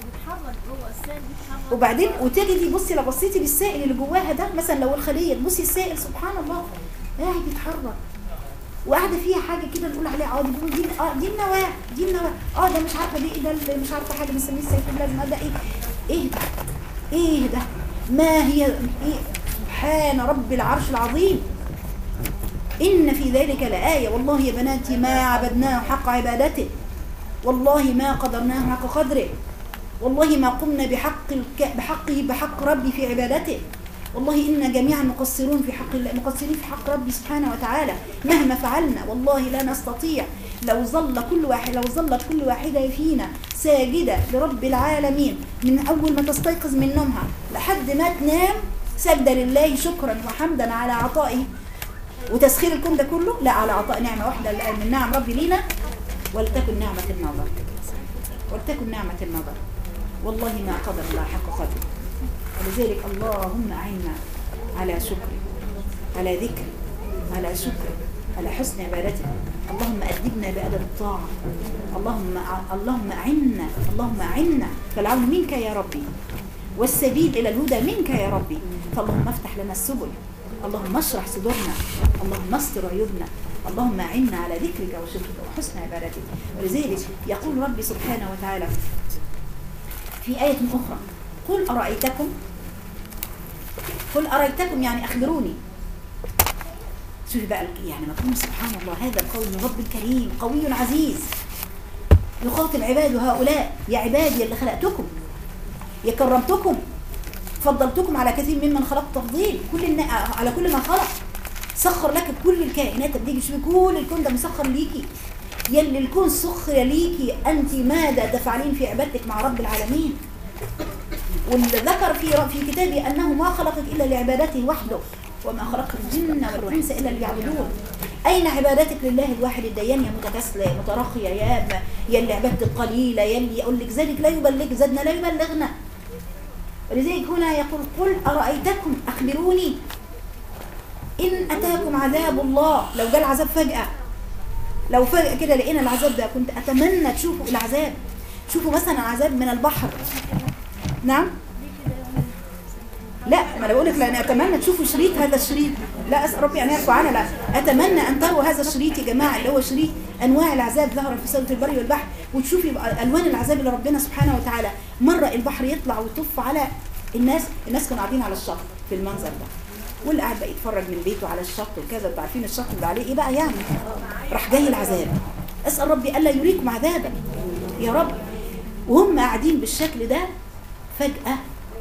وبعدين وتجدي بصي لو بصيتي للسائل اللي جواها ده مثلا لو الخليه تبصي السائل سبحان الله قاعد يتحرك وقاعده فيها حاجه كده نقول عليها اه دي بيقولوا دي اه دي النواه دي النواه اه ده مش عارفه دي ايه ده اللي مش عارفه حاجه بنسميه السيتوبلازم ده ايه ايه ده ايه ده ما هي ايه سبحان رب العرش العظيم ان في ذلك لآية والله يا بناتي ما عبدناه حق عبادته والله ما قدرناه حق قدره والله ما قمنا بحق الك... بحقه بحق ربي في عبادته والله إنا جميعا مقصرون في حق الله مقصرين في حق ربي سبحانه وتعالى مهما فعلنا والله لا نستطيع لو ظل كل واحد لو ظلت كل واحدة فينا ساجدة لرب العالمين من أول ما تستيقظ من نومها لحد ما تنام سجدة لله شكرا وحمدا على عطائه وتسخير الكون ده كله لا على عطاء نعمة واحدة من نعم ربي لينا ولتكن نعمة النظر ولتكن نعمة النظر والله ما قدر الله حق قدره ولذلك اللهم أعنا على شكرك على ذكرك على شكرك على حسن عبادتك اللهم أدبنا بأدب الطاعة اللهم اللهم أعنا اللهم أعنا فالعون منك يا ربي والسبيل إلى الهدى منك يا ربي فاللهم افتح لنا السبل اللهم اشرح صدورنا اللهم استر عيوبنا اللهم أعنا على ذكرك وشكرك وحسن عبادتك ولذلك يقول ربي سبحانه وتعالى في آية أخرى قل أرأيتكم قل أرأيتكم يعني أخبروني شوفي بقى يعني مفهوم سبحان الله هذا القول من رب الكريم قوي عزيز يخاطب عباده هؤلاء يا عبادي اللي خلقتكم يا كرمتكم فضلتكم على كثير ممن خلق تفضيل كل النا... على كل ما خلق سخر لك كل الكائنات بتيجي شوفي كل الكون ده مسخر ليكي يلي الكون سخر ليكي أنت ماذا تفعلين في عبادتك مع رب العالمين واللي ذكر في في كتابه أنه ما خلقك إلا لعبادته وحده وما خلقت الجن والإنس إلا ليعبدون أين عبادتك لله الواحد الديان يا متكاسلة يا متراخية يا يا اللي عبادتك قليلة يا اللي يقول لك زادك لا يبلغ زادنا لا يبلغنا ولذلك هنا يقول قل أرأيتكم أخبروني إن أتاكم عذاب الله لو جاء العذاب فجأة لو فجأة كده لقينا العذاب ده كنت أتمنى تشوفوا العذاب شوفوا مثلا عذاب من البحر نعم لا ما انا بقول لك لان اتمنى تشوفوا شريط هذا الشريط لا اسال ربي ان يعفو عنا لا اتمنى ان تروا هذا الشريط يا جماعه اللي هو شريط انواع العذاب ظهر في سوره البر والبحر وتشوفي الوان العذاب اللي ربنا سبحانه وتعالى مره البحر يطلع ويطف على الناس الناس كانوا قاعدين على الشط في المنظر ده واللي قاعد بقى يتفرج من بيته على الشط وكذا انتوا عارفين الشط اللي عليه ايه بقى يعني راح جاي العذاب اسال ربي الا يريكم عذابا يا رب وهم قاعدين بالشكل ده فجاه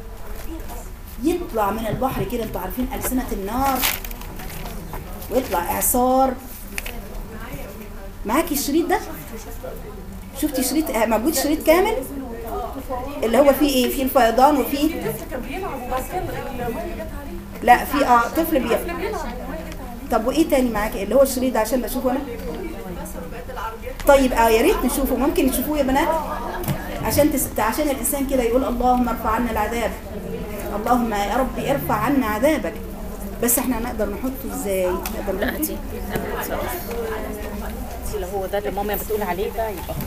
يطلع من البحر كده انتوا عارفين ألسنة النار ويطلع إعصار معاكي الشريط ده شفتي شريط آه، موجود شريط كامل اللي هو فيه ايه فيه الفيضان وفيه كان بيلعب وبعد كده الميه جت عليه لا في اه طفل بيلعب بيلعب الميه جت طب وايه تاني معاكي اللي هو الشريط ده عشان اشوفه انا طيب اه يا ريت نشوفه ممكن تشوفوه يا بنات عشان تس... عشان الانسان كده يقول اللهم ارفع عنا العذاب اللهم يا ربي ارفع عنا عذابك بس احنا نقدر نحطه ازاي نقدر لا نحطه هاتي انا هتصرف هاتي لو هو ده اللي ماما بتقول عليه ده يبقى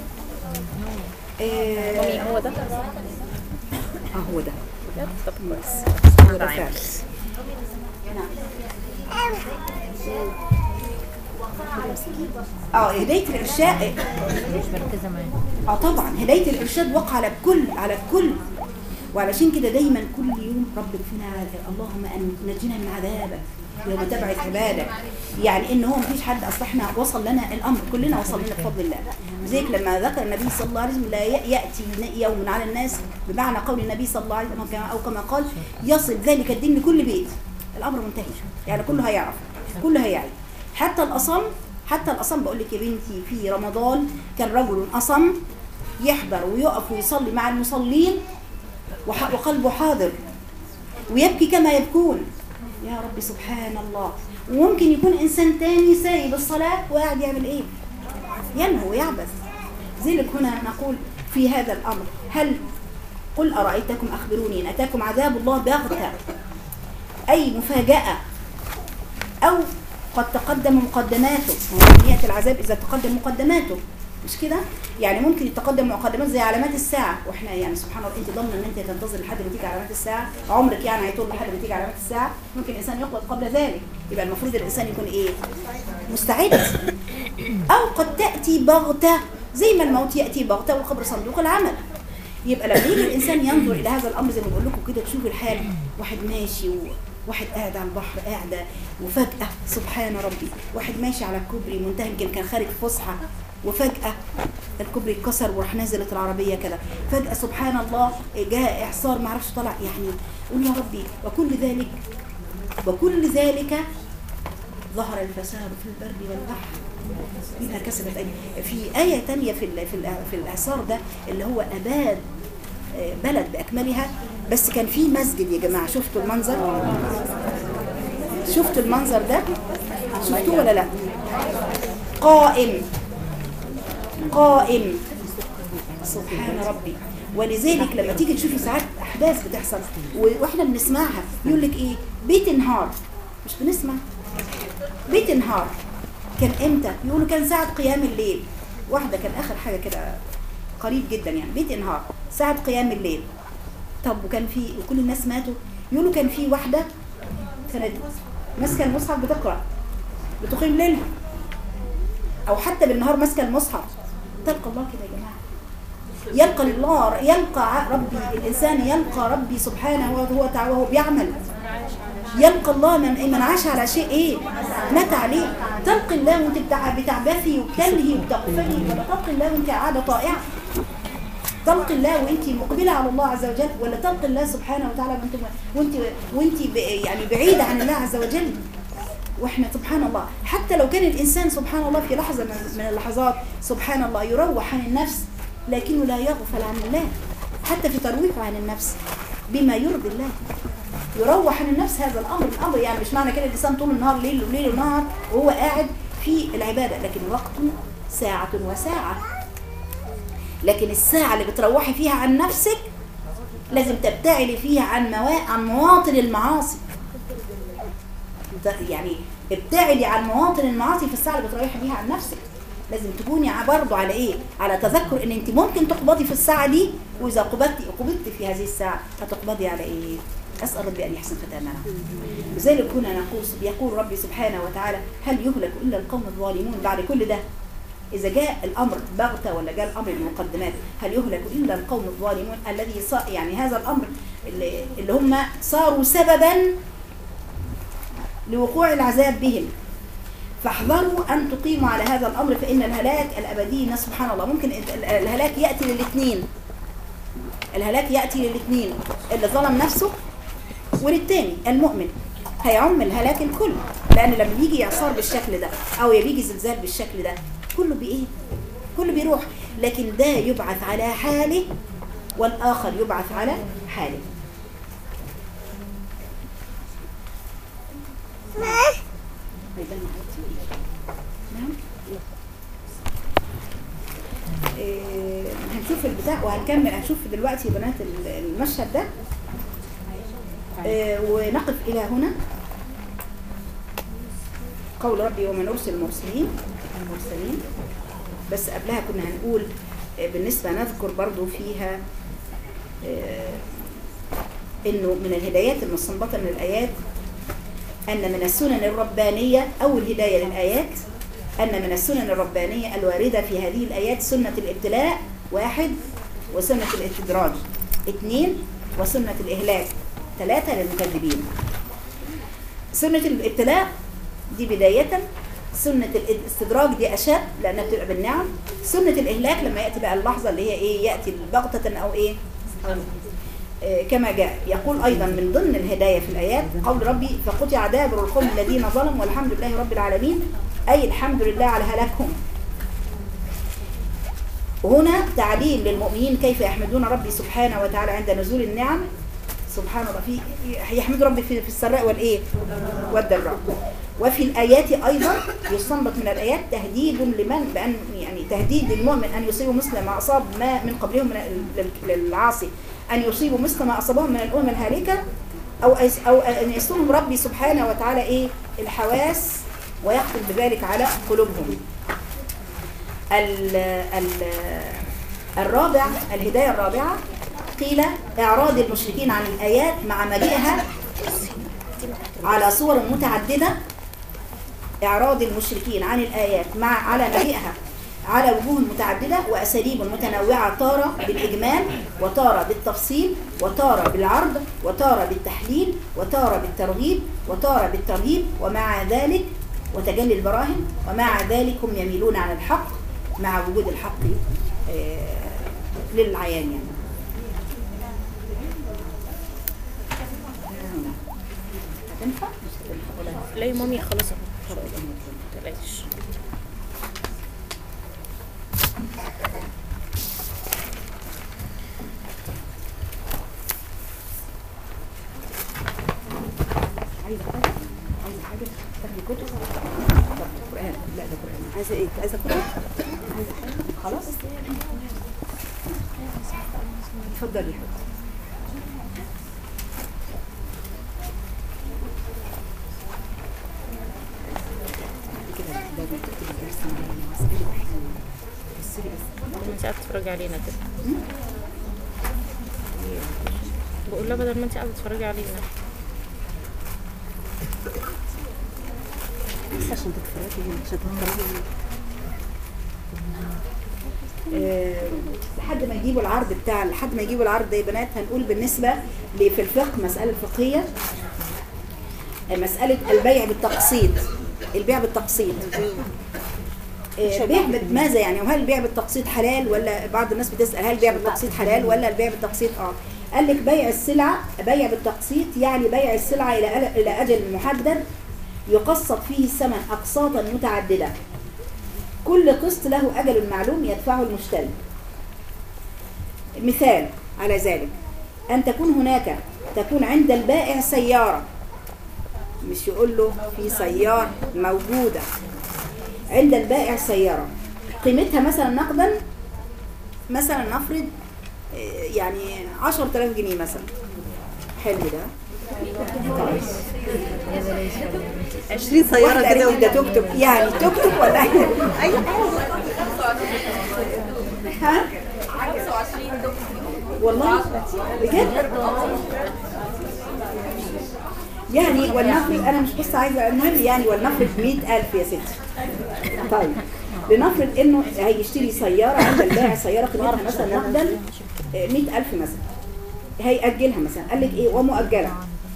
آه مامي هو ده آه، هو ده بجد؟ طب كويس هو ده تعالى. فعلا اه هدايه الارشاد مش مركزة معايا اه طبعا هدايه الارشاد وقع على الكل على الكل وعلشان كده دايما كل يوم ربك فينا عذاب. اللهم ان نجنا من عذابك يوم تبعث عبادك يعني ان هو مفيش حد اصل احنا وصل لنا الامر كلنا وصل لنا بفضل الله زيك لما ذكر النبي صلى الله عليه وسلم لا ي- ياتي يوم على الناس بمعنى قول النبي صلى الله عليه وسلم كما- او كما قال يصل ذلك الدين لكل بيت الامر منتهي يعني كله هيعرف كله هيعي حتى الاصم حتى الاصم بقول لك يا بنتي في رمضان كان رجل اصم يحضر ويقف ويصلي مع المصلين وح- وقلبه حاضر ويبكي كما يبكون يا رب سبحان الله وممكن يكون انسان تاني سايب الصلاه وقاعد يعمل ايه ينهو ويعبث ذلك هنا نقول في هذا الامر هل قل ارايتكم اخبروني ان اتاكم عذاب الله بغته اي مفاجاه او قد تقدم مقدماته ممكن ياتي العذاب اذا تقدم مقدماته مش كده يعني ممكن يتقدم مقدمات زي علامات الساعه واحنا يعني سبحان الله انت ضامنه ان انت تنتظر لحد ما تيجي علامات الساعه عمرك يعني هيطول لحد ما تيجي علامات الساعه ممكن الانسان يقبض قبل ذلك يبقى المفروض الانسان يكون ايه مستعد او قد تاتي بغته زي ما الموت ياتي بغته والقبر صندوق العمل يبقى لما يجي الانسان ينظر الى هذا الامر زي ما بقول لكم كده تشوف الحال واحد ماشي وواحد قاعد على البحر قاعده وفجاه سبحان ربي واحد ماشي على الكوبري منتهى يمكن كان خارج فسحه وفجاه الكوبري اتكسر وراح نزلت العربيه كده فجاه سبحان الله جاء اعصار ما اعرفش طلع يعني قول يا ربي وكل ذلك وكل ذلك ظهر الفساد في البر والبحر بما كسبت أيدي في آية تانية في ال- في ال- في الإعصار ده اللي هو أباد آه، بلد بأكملها بس كان في مسجد يا جماعة شفتوا المنظر شفتوا المنظر ده شفتوه ولا لا قائم قائم سبحان ربي ولذلك لما تيجي تشوفي ساعات احداث بتحصل و- واحنا بنسمعها يقول لك ايه بيت انهار مش بنسمع بيت انهار كان امتى يقولوا كان ساعة قيام الليل واحدة كان اخر حاجة كده قريب جدا يعني بيت انهار ساعة قيام الليل طب وكان في وكل الناس ماتوا يقولوا كان في واحدة كانت ماسكة المصحف بتقرأ بتقيم ليلها او حتى بالنهار ماسكة المصحف تلقى الله كده يا جماعة يلقى الله يلقى ربي الانسان يلقى ربي سبحانه وهو تعالى وهو بيعمل يلقى الله من من عاش على شيء ايه مات عليه تلقي الله وانت بتع- بتعبثي وبتلهي وبتقفلي ولا تلقي الله وانت قاعده طائعه تلقي الله وانت مقبله على الله عز وجل ولا تلقي الله سبحانه وتعالى وانت وانت وانت ب- يعني بعيده عن الله عز وجل واحنا سبحان الله حتى لو كان الانسان سبحان الله في لحظه من من اللحظات سبحان الله يروح عن النفس لكنه لا يغفل عن الله حتى في ترويحه عن النفس بما يرضي الله يروح عن النفس هذا الامر الامر يعني مش معنى كده الانسان طول النهار ليل وليل ونهار وهو قاعد في العباده لكن وقت ساعه وساعه لكن الساعه اللي بتروحي فيها عن نفسك لازم تبتعدي فيها عن موا... عن مواطن المعاصي ت- يعني ابتعدي عن مواطن المعاصي في الساعه اللي بتريحي بيها عن نفسك لازم تكوني ع- برضه على ايه على تذكر ان انت ممكن تقبضي في الساعه دي واذا قبضتي قبضتي في هذه الساعه هتقبضي على ايه اسال ربي ان يحسن ختامنا لذلك هنا نقول يقول ربي سبحانه وتعالى هل يهلك الا القوم الظالمون بعد كل ده إذا جاء الأمر بغتة ولا جاء الأمر بمقدمات هل يهلك إلا القوم الظالمون الذي صا يعني هذا الأمر اللي, اللي هم صاروا سببا لوقوع العذاب بهم فاحذروا أن تقيموا على هذا الأمر فإن الهلاك الأبدي سبحان الله ممكن ال- الهلاك يأتي للاثنين الهلاك يأتي للاثنين اللي ظلم نفسه وللتاني المؤمن هيعم الهلاك الكل لأن لما بيجي إعصار بالشكل ده أو بيجي زلزال بالشكل ده كله بإيه؟ كله بيروح لكن ده يبعث على حاله والآخر يبعث على حاله هيبان معاكي إيه؟ نعم إيه، هنشوف البتاع وهنكمل هنشوف دلوقتي يا بنات ال- المشهد ده آه، ونقف إلى هنا قول ربي ومن أرسل المرسلين المرسلين بس قبلها كنا هنقول آه، بالنسبة نذكر برضو فيها آه، إنه من الهدايات المستنبطة من الآيات أن من السنن الربانية أو الهداية للآيات أن من السنن الربانية الواردة في هذه الآيات سنة الابتلاء واحد وسنة الاستدراج اثنين وسنة الإهلاك ثلاثة للمكذبين سنة الابتلاء دي بداية سنة الاستدراج دي أشد لأنها بتبقى بالنعم سنة الإهلاك لما يأتي بقى اللحظة اللي هي إيه يأتي بغتة أو إيه أو آه، كما جاء يقول أيضا من ضمن الهداية في الآيات قول ربي فقطع دابر القوم الذين ظلموا والحمد لله رب العالمين أي الحمد لله على هلاكهم وهنا تعليل للمؤمنين كيف يحمدون ربي سبحانه وتعالى عند نزول النعم سبحان الله في يحمدوا ربي في في السراء والايه والضراء وفي الايات ايضا يستنبط من الايات تهديد لمن بان يعني تهديد للمؤمن ان يصيبوا مثل ما اصاب ما من قبلهم من ال- للعاصي ان يصيبوا مثل ما اصابهم من الامم الهالكه او أيس- او ان يسترهم ربي سبحانه وتعالى ايه الحواس ويختم بذلك على قلوبهم ال ال الرابع الهداية الرابعة قيل إعراض المشركين عن الآيات مع مجيئها على صور متعددة إعراض المشركين عن الآيات مع على مجيئها على وجوه متعددة وأساليب متنوعة تارة بالإجمال وتارة بالتفصيل وتارة بالعرض وتارة بالتحليل وتارة بالترغيب وتارة بالترهيب ومع ذلك وتجلي البراهن ومع ذلك هم يميلون عن الحق مع وجود الحق آه، للعيان يعني هتنفع؟ مش هتنفع ولا لا يا مامي خلاص اهو طب يبقى ممكن. متقلقيش عايزه حاجه عايزه حاجه تاخدي كتب طب قران لا ده قران عايزه ايه عايزه كتب عايزه حاجه خلاص اتفضلي يا حبيبتي كده ده بتكتب الدرس معايا واسالك احيانا بصي بس ما انت قاعده تتفرجي علينا كده بقول لها بدل ما انت قاعده تتفرجي علينا بس عشان تتفرجي عشان تتفرجي آه، لحد ما يجيبوا العرض بتاع لحد ما يجيبوا العرض ده يا بنات هنقول بالنسبة ل- في الفقه مسألة فقهية آه، مسألة البيع بالتقسيط البيع بالتقسيط آه، بيع بت- ماذا يعني وهل البيع بالتقسيط حلال ولا بعض الناس بتسأل هل البيع بالتقسيط حلال ولا البيع بالتقسيط اه قال لك بيع السلعة بيع بالتقسيط يعني بيع السلعة إلى أل- إلى أجل محدد يقسط فيه الثمن أقساطا متعددة كل قسط له أجل معلوم يدفعه المشتري مثال على ذلك أن تكون هناك تكون عند البائع سيارة مش يقول له في سيارة موجودة عند البائع سيارة قيمتها مثلا نقدا مثلا نفرض آه، يعني 10000 جنيه مثلا حلو ده 20 سيارة واحدة كده قالت لي ده توك توك يعني توك توك ولا ها والله بجد يعني ولنفرض انا مش بس عايزه المهم يعني ولنفرض 100000 يا ستي طيب لنفرض انه هيشتري سياره عند البائع سياره قيمتها مثلا نقدا آه، 100000 مثلا هيأجلها مثلا قال لك ايه ومؤجله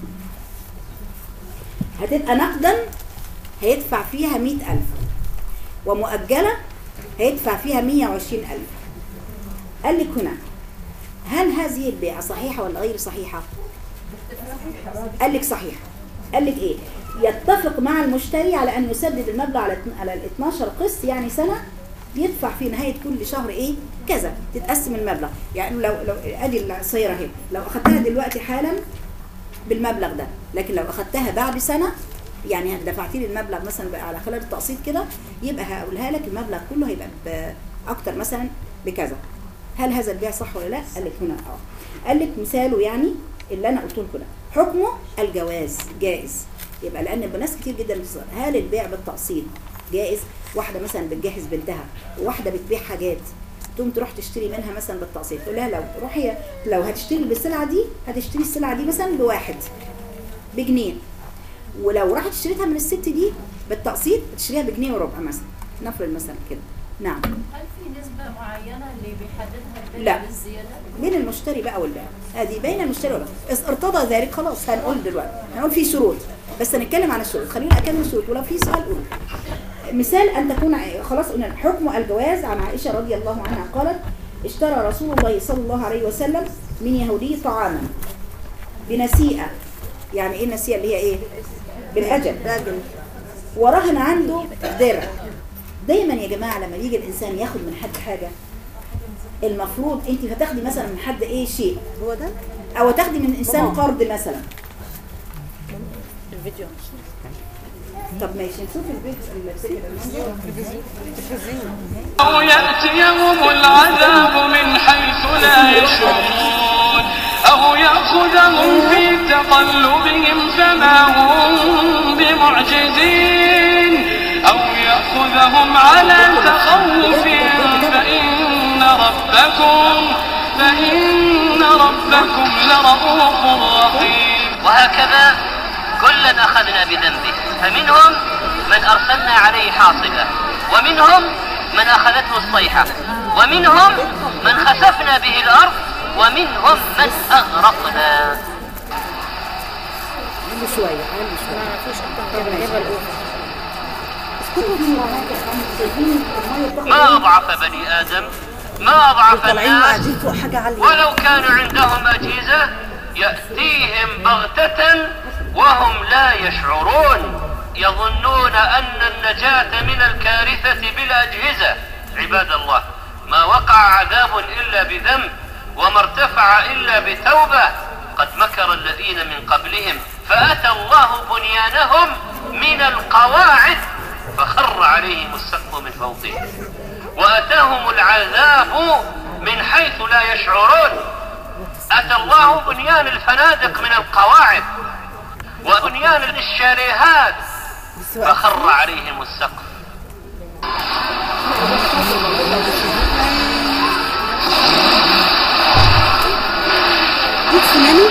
هتبقى نقدا هيدفع فيها 100000 ومؤجلة هيدفع فيها 120000 قال لك هنا هل هذه البيعة صحيحة ولا غير صحيحة قال لك صحيحة قال لك ايه يتفق مع المشتري على ان يسدد المبلغ على اتن- على ال 12 قسط يعني سنة يدفع في نهاية كل شهر ايه كذا تتقسم المبلغ يعني لو لو ادي السيارة اهي لو اخدتها دلوقتي حالا بالمبلغ ده لكن لو اخدتها بعد سنة يعني دفعتي لي المبلغ مثلا بقى على خلال التقسيط كده يبقى هقولها لك المبلغ كله هيبقى باكتر مثلا بكذا هل هذا البيع صح ولا لا قال لك هنا اه قال لك مثاله يعني اللي انا قلت لكم ده حكمه الجواز جائز يبقى لان ناس كتير جدا بتسأل هل البيع بالتقسيط جائز واحده مثلا بتجهز بنتها وواحده بتبيع حاجات تقوم تروح تشتري منها مثلا بالتقسيط تقول لها لو روحي لو هتشتري بالسلعه دي هتشتري السلعه دي مثلا بواحد بجنيه ولو راحت اشتريتها من الست دي بالتقسيط تشتريها بجنيه وربع مثلا نفرض مثلا كده نعم هل في نسبة معينة اللي بيحددها البيع لا. للزيادة؟ بين المشتري بقى والبائع هذه بين المشتري والبائع إذا ارتضى ذلك خلاص هنقول دلوقتي هنقول في شروط بس هنتكلم عن الشروط خلينا اكمل الشروط ولو في سؤال قول مثال ان تكون ع- خلاص قلنا حكم الجواز عن عائشه رضي الله عنها قالت اشترى رسول الله صلى الله عليه وسلم من يهودي طعاما بنسيئه يعني ايه النسيئه اللي هي ايه بالاجل ورهن عنده درع دايما يا جماعه لما يجي الانسان ياخد من حد حاجه المفروض انت هتاخدي مثلا من حد ايه شيء هو ده او تاخدي من انسان قرض مثلا الفيديو طب ماشي نشوف الفيديو أو يأتيهم العذاب من حيث لا يشعرون أو يأخذهم في تقلبهم فما هم بمعجزين أو يأخذهم على تخوف فإن ربكم فإن ربكم لرؤوف رحيم وهكذا كلا أخذنا بذنبه فمنهم من أرسلنا عليه حاصبة ومنهم من أخذته الصيحة ومنهم من خسفنا به الأرض ومنهم من أغرقنا علي شويه علي شويه ما فيش اكتر من كده جبل اوفر اسكتوا في شايفين الميه بتاخد ما أضعف بني آدم ما أضعف طالعين الناس قاعدين فوق حاجه عاليه ولو كانوا عندهم أجهزة يأتيهم بغتة وهم لا يشعرون يظنون أن النجاة من الكارثة بالأجهزة عباد الله ما وقع عذاب إلا بذنب وما ارتفع إلا بتوبة قد مكر الذين من قبلهم فأتى الله بنيانهم من القواعد فخر عليهم السقف من فوقهم وأتاهم العذاب من حيث لا يشعرون أتى الله بنيان الفنادق من القواعد وبنيان الشاليهات فخر عليهم السقف دي تسونامي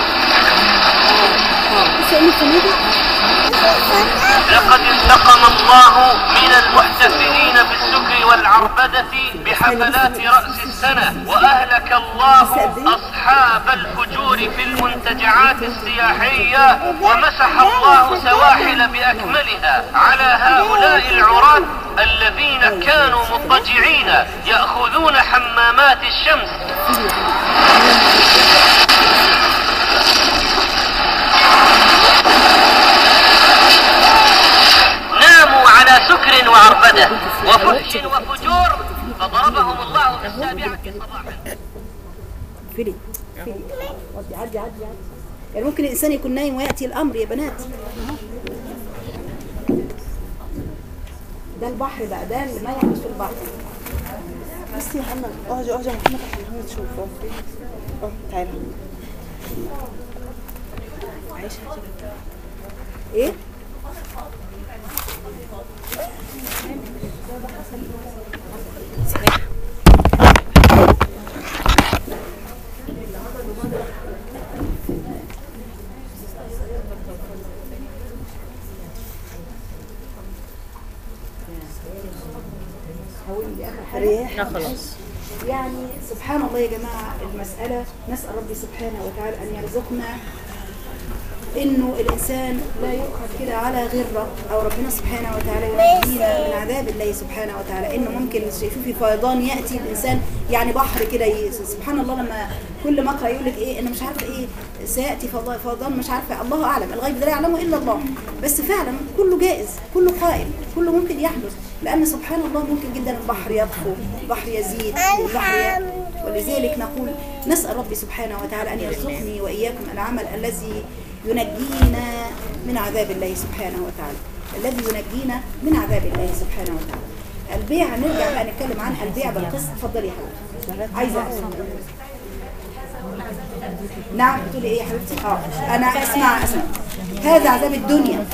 اه تسونامي فنادق لقد انتقم الله من المحتفلين بالسكر والعربدة بحفلات رأس السنة وأهلك الله أصحاب الفجور في المنتجعات السياحية ومسح الله سواحل بأكملها على هؤلاء العراة الذين كانوا مضطجعين يأخذون حمامات الشمس ناموا على سكر وعربدة وفحش وفجور فضربهم الله في السابعة صباحا فيلي فيلي عدي عدي عدي عدي يعني ممكن الانسان يكون نايم وياتي الامر يا بنات ده البحر بقى ده اللي ما يحدث في البحر بصي يا محمد اقعدي اقعدي يا محمد عشان محمد تشوف اه اه تعالى عايشه ايه هقول لي اخر حاجه رياح لا خلاص يعني سبحان الله يا جماعة المسألة نسأل ربي سبحانه وتعالى أن يرزقنا إنه الإنسان لا يؤخذ كده على غرة أو ربنا سبحانه وتعالى ينجينا من عذاب الله سبحانه وتعالى إنه ممكن شوفي فيضان يأتي الإنسان يعني بحر كده ي- سبحان الله لما كل مقرأ يقول لك إيه أنا مش عارفة إيه سيأتي فض- فيضان مش عارفة الله أعلم الغيب ده لا يعلمه إلا الله بس فعلا كله جائز كله قائم كله ممكن يحدث لأن سبحان الله ممكن جدا البحر يطفو البحر يزيد البحر ي... ولذلك نقول نسأل ربي سبحانه وتعالى أن يرزقني وإياكم العمل الذي ينجينا من عذاب الله سبحانه وتعالى الذي ينجينا من عذاب الله سبحانه وتعالى البيع هنرجع بقى نتكلم عن البيع بالقسط اتفضلي يا حبيبتي عايزة أسمع. نعم بتقولي ايه يا حبيبتي اه انا اسمع اسمع هذا عذاب الدنيا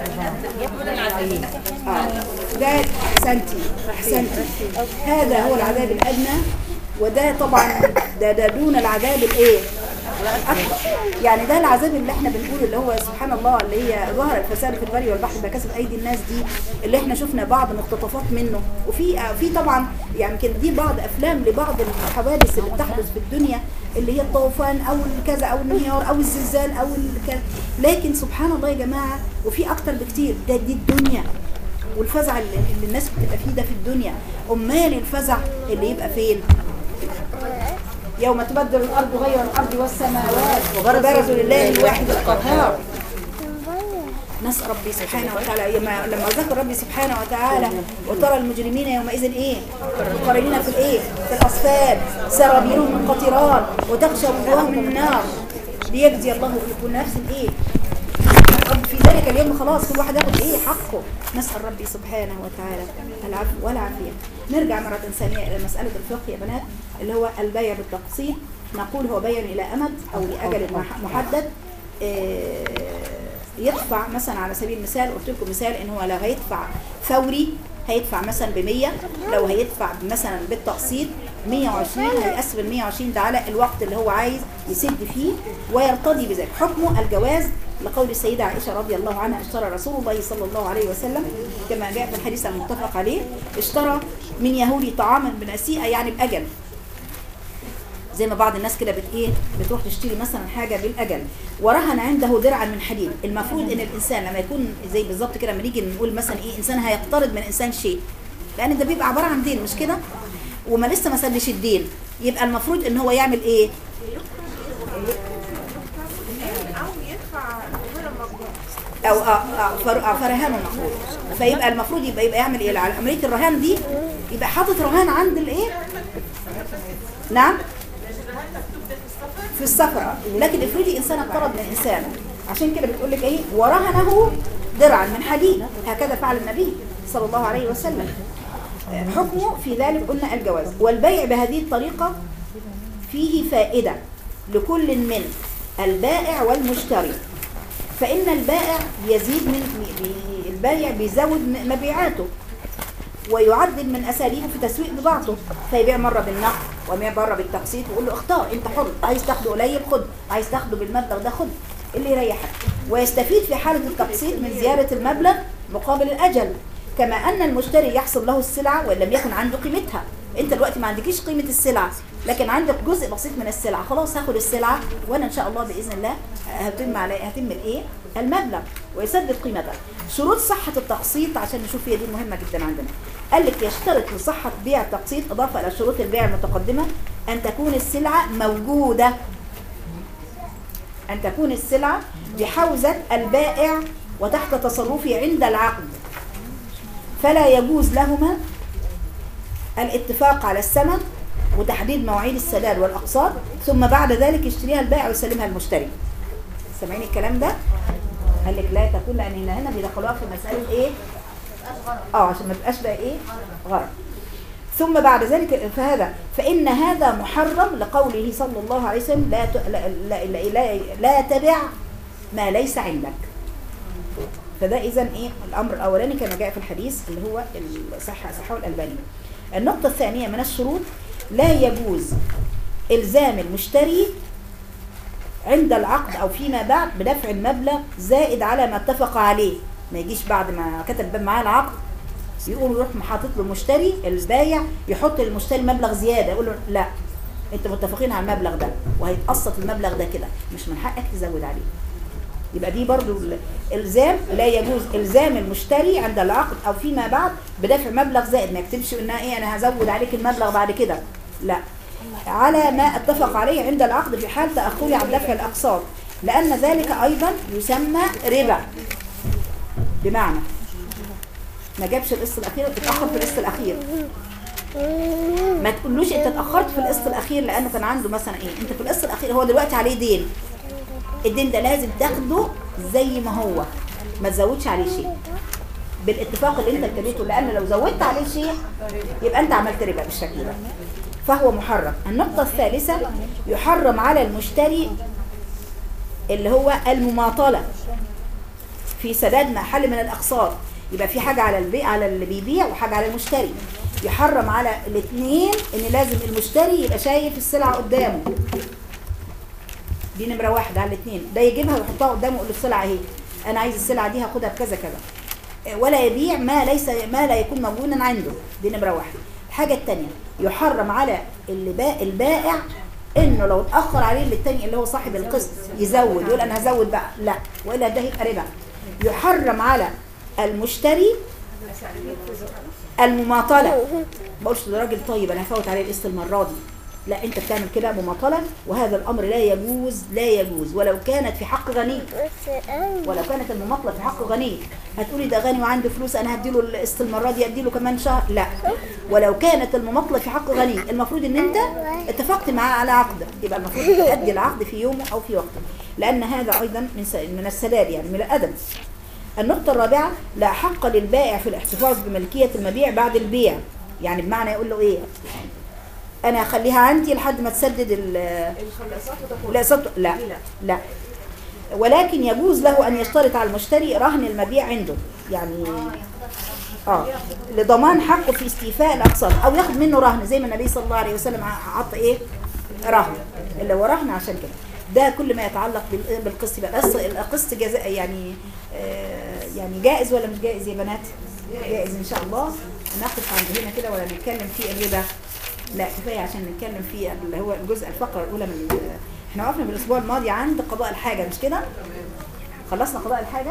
اه ده احسنتي احسنتي هذا هو العذاب الادنى وده طبعا ده ده دون العذاب الايه يعني ده العذاب اللي احنا بنقول اللي هو سبحان الله اللي هي ظهر الفساد في البر والبحر بما كسب ايدي الناس دي اللي احنا شفنا بعض مقتطفات منه وفي في طبعا يعني يمكن دي بعض افلام لبعض الحوادث اللي بتحدث في الدنيا اللي هي الطوفان او الكذا او الانهيار او الزلزال او الكذا لكن سبحان الله يا جماعه وفي اكتر بكتير ده دي الدنيا والفزع اللي اللي الناس بتبقى فيه ده في الدنيا امال الفزع اللي يبقى فين يوم تبدل الارض غير الارض والسماوات وبرزوا لله الواحد القهار نسأل ربي سبحانه وتعالى لما لما ذكر ربي سبحانه وتعالى وترى المجرمين يومئذ ايه مقرنين في الايه في الاصفاد سرابيلهم من قطران وتغشى وجوههم من النار ليجزي الله كل نفس ايه رب في ذلك اليوم خلاص كل واحد ياخد ايه حقه نسأل ربي سبحانه وتعالى العفو والعافية نرجع مرة ثانية إلى مسألة الفقه يا بنات اللي هو البيع بالتقسيط نقول هو بيع إلى أمد أو لأجل مح- محدد آه، يدفع مثلا على سبيل المثال قلت لكم مثال ان هو لو هيدفع فوري هيدفع مثلا ب 100 لو هيدفع مثلا بالتقسيط 120 هيقسم ال 120 ده على الوقت اللي هو عايز يسد فيه ويرتضي بذلك حكمه الجواز لقول السيدة عائشة رضي الله عنها اشترى رسول الله صلى الله عليه وسلم كما جاء في الحديث المتفق عليه اشترى من يهودي طعاما بنسيئة يعني بأجل زي ما بعض الناس كده بت ايه بتروح تشتري مثلا حاجه بالاجل ورهن عنده درعا من حديد المفروض ان الانسان لما يكون زي بالظبط كده لما نيجي نقول مثلا ايه انسان هيقترض من انسان شيء لان ده بيبقى عباره عن دين مش كده وما لسه ما سدش الدين يبقى المفروض ان هو يعمل ايه او يدفع غير المقبول او آه آه فر- آه فرهانه المفروض فيبقى المفروض يبقى يبقى يعمل ايه على عمليه الرهان دي يبقى حاطط رهان عند الايه نعم في السفر لكن افرضي انسان اقترض من انسان عشان كده بتقول لك ايه ورهنه درعا من حديد هكذا فعل النبي صلى الله عليه وسلم آه، حكمه في ذلك قلنا الجواز والبيع بهذه الطريقه فيه فائده لكل من البائع والمشتري فإن البائع يزيد من بي- البائع بيزود م- مبيعاته ويعدل من أساليبه في تسويق بضاعته فيبيع مرة بالنقد ويبيع مرة بالتقسيط ويقول له اختار انت حر عايز تاخده قليل خد عايز تاخده بالمبلغ ده خد اللي يريحك ويستفيد في حالة التقسيط من زيادة المبلغ مقابل الأجل كما أن المشتري يحصل له السلعة وإن لم يكن عنده قيمتها انت دلوقتي ما عندكيش قيمة السلعة لكن عندك جزء بسيط من السلعة خلاص هاخد السلعة وانا ان شاء الله بإذن الله هتم علي هتم الايه المبلغ ويسدد قيمتها شروط صحة التقسيط عشان نشوف هي دي مهمة جدا عندنا قال لك يشترط لصحة بيع التقسيط إضافة إلى شروط البيع المتقدمة أن تكون السلعة موجودة أن تكون السلعة بحوزة البائع وتحت تصرفه عند العقد فلا يجوز لهما الاتفاق على الثمن وتحديد مواعيد السداد والأقساط ثم بعد ذلك يشتريها البائع ويسلمها المشتري سامعين الكلام ده؟ قال لك لا تكون لأن هنا هنا بيدخلوها في مسألة إيه؟ اه عشان ما تبقاش بقى إيه؟ غرض ثم بعد ذلك فهذا فإن هذا محرم لقوله صلى الله عليه وسلم لا ت- لا لا, لا, لا, لا تبع ما ليس عندك فده إذا إيه الأمر الأولاني كما جاء في الحديث اللي هو الصحة صحة الألباني النقطة الثانية من الشروط لا يجوز إلزام المشتري عند العقد أو فيما بعد بدفع المبلغ زائد على ما اتفق عليه ما يجيش بعد ما كتب معاه العقد يقول يروح حاطط له المشتري البايع يحط للمشتري مبلغ زياده يقول له لا انتوا متفقين على المبلغ ده وهيتقسط المبلغ ده كده مش من حقك تزود عليه يبقى دي برضو ال- الزام لا يجوز الزام المشتري عند العقد او فيما بعد بدفع مبلغ زائد ما يكتبش انها ايه انا هزود عليك المبلغ بعد كده لا على ما اتفق عليه عند العقد في حال تاخري عن دفع الاقساط لان ذلك ايضا يسمى ربا بمعنى ما جابش القسط الاخير اتاخر في القسط الاخير ما تقولوش انت اتاخرت في القسط الاخير لانه كان عنده مثلا ايه انت في القسط الاخير هو دلوقتي عليه دين الدين ده لازم تاخده زي ما هو ما تزودش عليه شيء بالاتفاق اللي انت ابتديته لان لو زودت عليه شيء يبقى انت عملت ربا بالشكل ده فهو محرم النقطة الثالثة يحرم على المشتري اللي هو المماطلة في سداد ما حل من الأقساط يبقى في حاجة على البيع على اللي بيبيع وحاجة على المشتري يحرم على الاثنين ان لازم المشتري يبقى شايف السلعة قدامه دي نمره واحد على الاثنين ده يجيبها ويحطها قدامه يقول له السلعه اهي انا عايز السلعه دي هاخدها بكذا كذا آه، ولا يبيع ما ليس ما لا يكون موجودا عنده دي نمره واحد الحاجه الثانيه يحرم على اللي با البائع انه لو اتاخر عليه للتاني اللي هو صاحب القسط يزود يقول انا هزود بقى لا والا ده يبقى ربا يحرم على المشتري المماطله ما بقولش ده راجل طيب انا هفوت عليه القسط المره دي لا انت بتعمل كده مماطله وهذا الامر لا يجوز لا يجوز ولو كانت في حق غني ولو كانت المماطله في حق غني هتقولي ده غني وعنده فلوس انا هديله القسط المره دي اديله كمان شهر لا ولو كانت المماطله في حق غني المفروض ان انت اتفقت معاه على عقد يبقى المفروض تؤدي العقد في يومه او في وقته لان هذا ايضا من س- من السداد يعني من الادب النقطة الرابعة لا حق للبائع في الاحتفاظ بملكية المبيع بعد البيع يعني بمعنى يقول له ايه انا اخليها عندي لحد ما تسدد ال الخلاصات وتاخد لا صد... لا لا ولكن يجوز له ان يشترط على المشتري رهن المبيع عنده يعني اه لضمان حقه في استيفاء الاقساط او ياخد منه رهن زي ما النبي صلى الله عليه وسلم ع- عطى ايه رهن اللي هو رهن عشان كده ده كل ما يتعلق بال- بالقسط يبقى القسط القسط جزاء يعني آه يعني جائز ولا مش جائز يا بنات جائز ان شاء الله نقف عند هنا كده ولا نتكلم في الربا لا كفايه عشان نتكلم في اللي هو الجزء الفقره الاولى من احنا وقفنا بالاسبوع الماضي عند قضاء الحاجه مش كده خلصنا قضاء الحاجه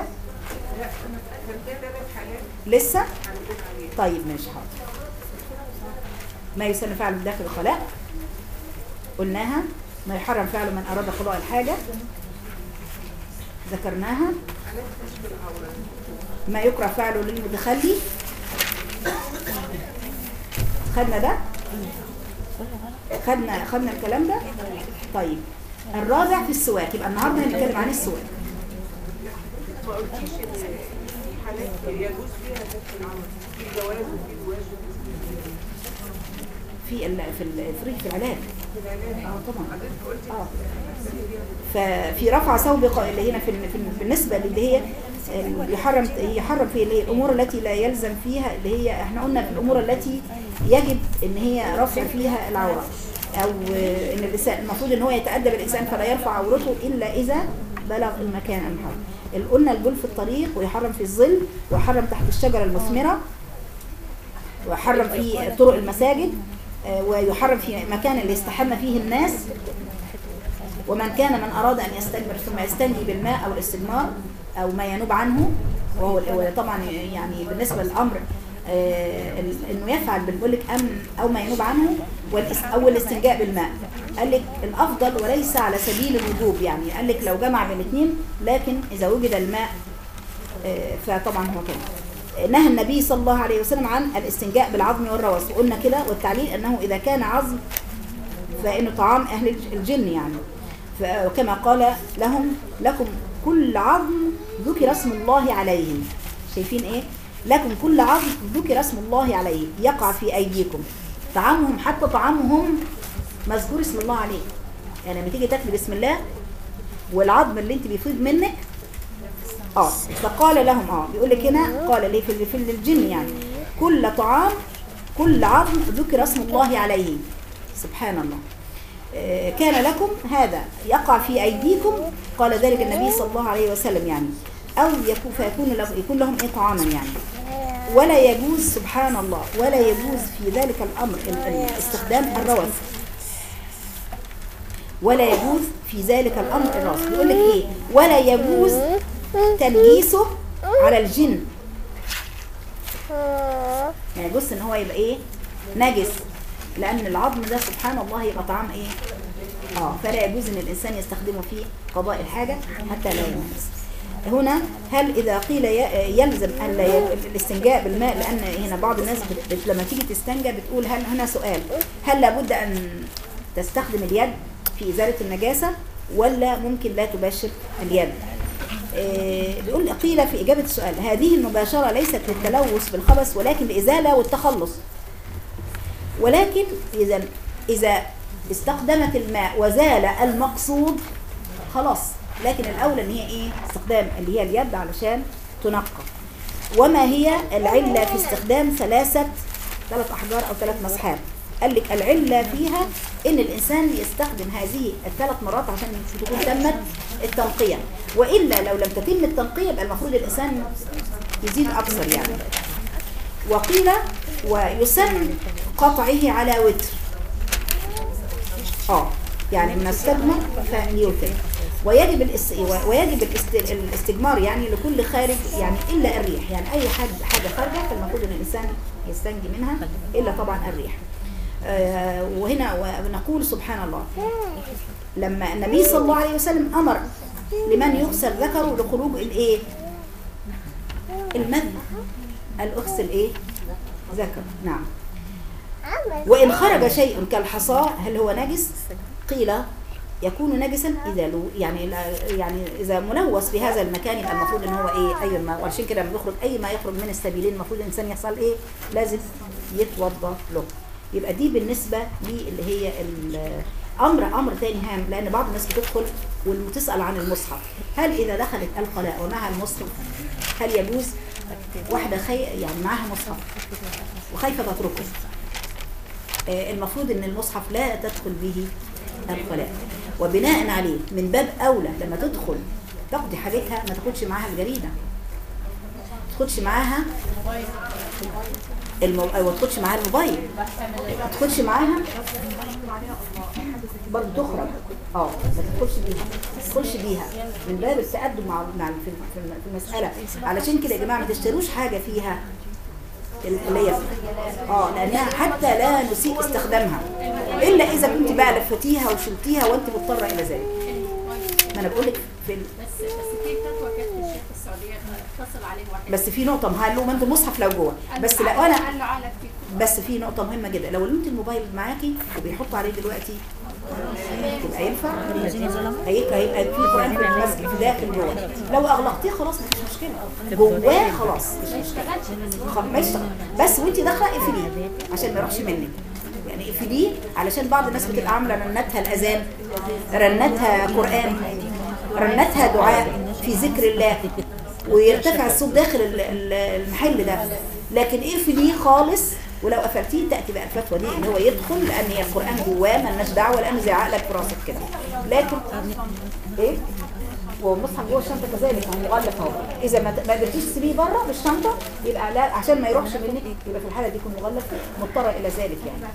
لسه طيب ماشي حاضر ما يسن فعله داخل الخلاء قلناها ما يحرم فعله من اراد قضاء الحاجه ذكرناها ما يكره فعله للمتخلي خدنا ده خدنا خدنا الكلام ده طيب الرابع في السواك يبقى النهارده هنتكلم عن السواك حالات يجوز فيها نفس العمل في جواز وفي جواز في ال في الفريق في العلاج في العلاج اه طبعا حضرتك قلتي اه ففي رفع ثوب ق- اللي هنا في ال- في ال- بالنسبه اللي هي ال- يحرم يحرم في اللي هي الامور التي لا يلزم فيها اللي هي احنا قلنا في الامور التي يجب ان هي رفع فيها العوره او آه، ان الانسان المفروض ان هو يتادب الانسان فلا يرفع عورته الا اذا بلغ المكان المحرم ال- قلنا الجول في الطريق ويحرم في الظل ويحرم تحت الشجره المثمره ويحرم في طرق المساجد آه، ويحرم في مكان اللي يستحمى فيه الناس ومن كان من أراد أن يستجمر ثم يستنجي بالماء أو الاستجمار أو ما ينوب عنه وهو وهو طبعا يعني بالنسبة للأمر آه، ال- انه يفعل بنقول لك ام او ما ينوب عنه والاس- او الاستنجاء بالماء قال لك الافضل وليس على سبيل الوجوب يعني قال لك لو جمع بين الاثنين لكن اذا وجد الماء آه، فطبعا هو كده نهى النبي صلى الله عليه وسلم عن الاستنجاء بالعظم والروث وقلنا كده والتعليل انه اذا كان عظم فانه طعام اهل الج- الجن يعني ف- وكما قال لهم لكم كل عظم ذكر اسم الله عليه شايفين ايه لكم كل عظم ذكر اسم الله عليه يقع في ايديكم طعامهم حتى طعامهم مذكور اسم الله عليه يعني لما تيجي تاكل بسم الله والعظم اللي انت بيفيض منك اه فقال لهم اه بيقول لك هنا قال ليه في في الجن يعني كل طعام كل عظم ذكر اسم الله عليه سبحان الله آه، كان لكم هذا يقع في أيديكم قال ذلك النبي صلى الله عليه وسلم يعني أو يكون فيكون لهم يكون لهم إيه طعاما يعني ولا يجوز سبحان الله ولا يجوز في ذلك الأمر ال- ال- استخدام الروث ولا يجوز في ذلك الأمر الروث بيقول لك إيه ولا يجوز تنجيسه على الجن ما يجوز ان هو يبقى ايه نجس لان العظم ده سبحان الله يبقى طعام ايه اه فلا يجوز ان الانسان يستخدمه في قضاء الحاجه حتى لا ينجس هنا هل اذا قيل ي- يلزم ان لا ي- الاستنجاء بالماء لان هنا بعض الناس بت... بت... لما تيجي تستنجى بتقول هل هنا سؤال هل لابد ان تستخدم اليد في ازاله النجاسه ولا ممكن لا تباشر اليد آه، بيقول قيل في إجابة السؤال هذه المباشرة ليست للتلوث بالخبث ولكن لإزالة والتخلص ولكن إذا إذا استخدمت الماء وزال المقصود خلاص لكن الأولى إن هي إيه استخدام اللي هي اليد علشان تنقى وما هي العلة في استخدام ثلاثة ثلاث أحجار أو ثلاث مسحات قال لك العلة فيها ان الانسان يستخدم هذه الثلاث مرات عشان تكون تمت التنقية والا لو لم تتم التنقية يبقى المفروض الانسان يزيد اكثر يعني وقيل ويسن قطعه على وتر اه يعني من استجمر فيوتر ويجب الاس... ويجب الاست... الاستجمار يعني لكل خارج يعني الا الريح يعني اي حد حاجه خارجه فالمفروض ان الانسان يستنجي منها الا طبعا الريح آه وهنا ونقول سبحان الله لما النبي صلى الله عليه وسلم امر لمن يغسل ذكره لخروج الايه المذي قال اغسل ايه ذكر نعم وإن خرج شيء كالحصاة هل هو نجس قيل يكون نجسا إذا لو يعني لا يعني إذا ملوث في هذا المكان يبقى المفروض إن هو إيه أي ما وعشان كده لما بيخرج أي ما يخرج من السبيلين المفروض الإنسان يحصل إيه لازم يتوضأ له يبقى دي بالنسبة للي هي أمر أمر تاني هام لأن بعض الناس بتدخل وتسأل عن المصحف هل إذا دخلت القلاء ومعها المصحف هل يجوز واحدة خي... يعني معاها مصحف وخايفة تتركه آه، المفروض ان المصحف لا تدخل به الخلاء وبناء عليه من باب اولى لما تدخل تقضي حاجتها ما تاخدش معاها الجريده ما تاخدش معاها المو... او ما تاخدش معاها الموبايل ما تاخدش معاها برضه تخرج اه ما تدخلش بيها ما تدخلش بيها من باب التأدب مع مع في في في المسألة علشان كده يا جماعة ما تشتروش حاجة فيها اللي هي اه لانها حتى لا نسيء استخدامها الا اذا كنت بقى لفتيها وشلتيها وانت مضطره الى ذلك ما انا بقول لك في ال... بس بس في فتوى كانت في الشيخ في السعوديه اتصل عليه واحد بس في نقطه ما قال له ما انت المصحف لو جوه بس لو انا قال له على فيك بس في نقطه مهمه جدا لو انت الموبايل معاكي وبيحط عليه دلوقتي يبقى ينفع هيبقى هيبقى في قران في المسجد في داخل جوه لو اغلقتيه خلاص مفيش مشكله جواه خلاص مش مشكله خلاص ما يشتغل بس وانت داخله اقفليه عشان ما يروحش منك يعني اقفليه علشان بعض الناس بتبقى عامله رنتها الاذان رنتها قران رنتها دعاء في ذكر الله ويرتفع الصوت داخل ال- ال- المحل ده لكن اقفليه خالص ولو قفلتيه تاتي بقى الفتوى دي ان هو يدخل لان هي القران جواه مالناش دعوه لانه زي عقلك في راسك كده لكن ايه والمصحف جوه الشنطه كذلك هو مغلف اهو اذا ما ما قدرتيش تسيبيه بره بالشنطه يبقى لا عشان ما يروحش منك يبقى في الحاله دي يكون مغلف مضطره الى ذلك يعني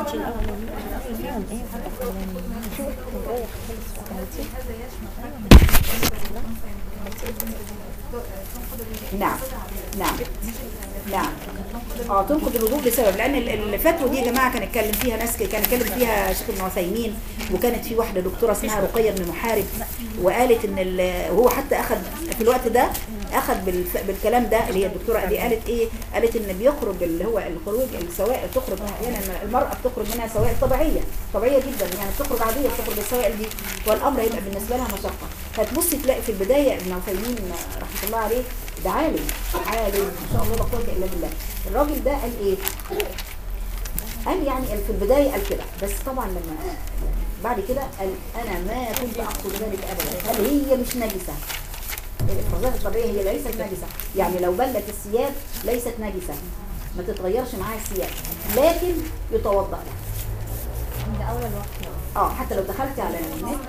نعم نعم نعم اه تنقض الوضوء لسبب لان ال- الفتوى دي يا جماعه كان اتكلم فيها ناس كان اتكلم فيها شيخ ابن عثيمين وكانت في واحده دكتوره اسمها رقيه بن محارب وقالت ان ال- وهو حتى اخذ في الوقت ده اخذ بالف- بالكلام ده اللي هي الدكتوره دي قالت ايه قالت ان بيخرج اللي هو الخروج السوائل تخرج احيانا المراه بتخرج منها سوائل طبيعيه طبيعيه جدا يعني بتخرج عاديه بتخرج السوائل دي والامر هيبقى بالنسبه لها مشقه هتبصي تلاقي في البدايه ابن عثيمين رحمه الله عليه ده عالم عالم ما شاء الله لا قوه الا بالله الراجل ده قال ايه قال يعني في البدايه قال كده بس طبعا لما بعد كده قال انا ما كنت اقصد ذلك ابدا هل هي مش نجسه الافرازات الطبيعيه هي ليست نجسه يعني لو بلت الثياب ليست نجسه ما تتغيرش معاها الثياب لكن يتوضا لها ده اول وقت اه حتى لو دخلتي على النت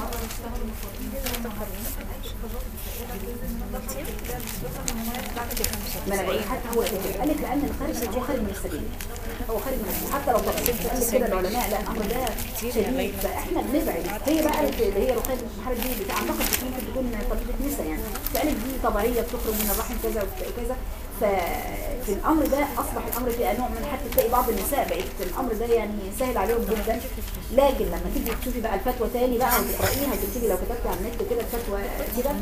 ما انا بقول حتى هو كده. قال لك لان الخارج هو خارج من السبيل هو خارج من السبيل حتى لو طبيعي قال لك كده العلماء لا الامر ده شديد فاحنا بنبعد هي بقى قالت اللي هي رقيه المحارب دي بتاع اعتقد بت- ممكن تكون طبيبه نساء يعني فقالت دي طبيعيه بتخرج من الرحم كذا وك- وكذا ففي الامر ده اصبح الامر فيه نوع من حتى تلاقي بعض النساء بقت الامر ده يعني سهل عليهم جدا لكن لما تيجي تشوفي بقى الفتوى تاني بقى وتقرايها وتكتبي لو كتبتي على النت كده الفتوى كده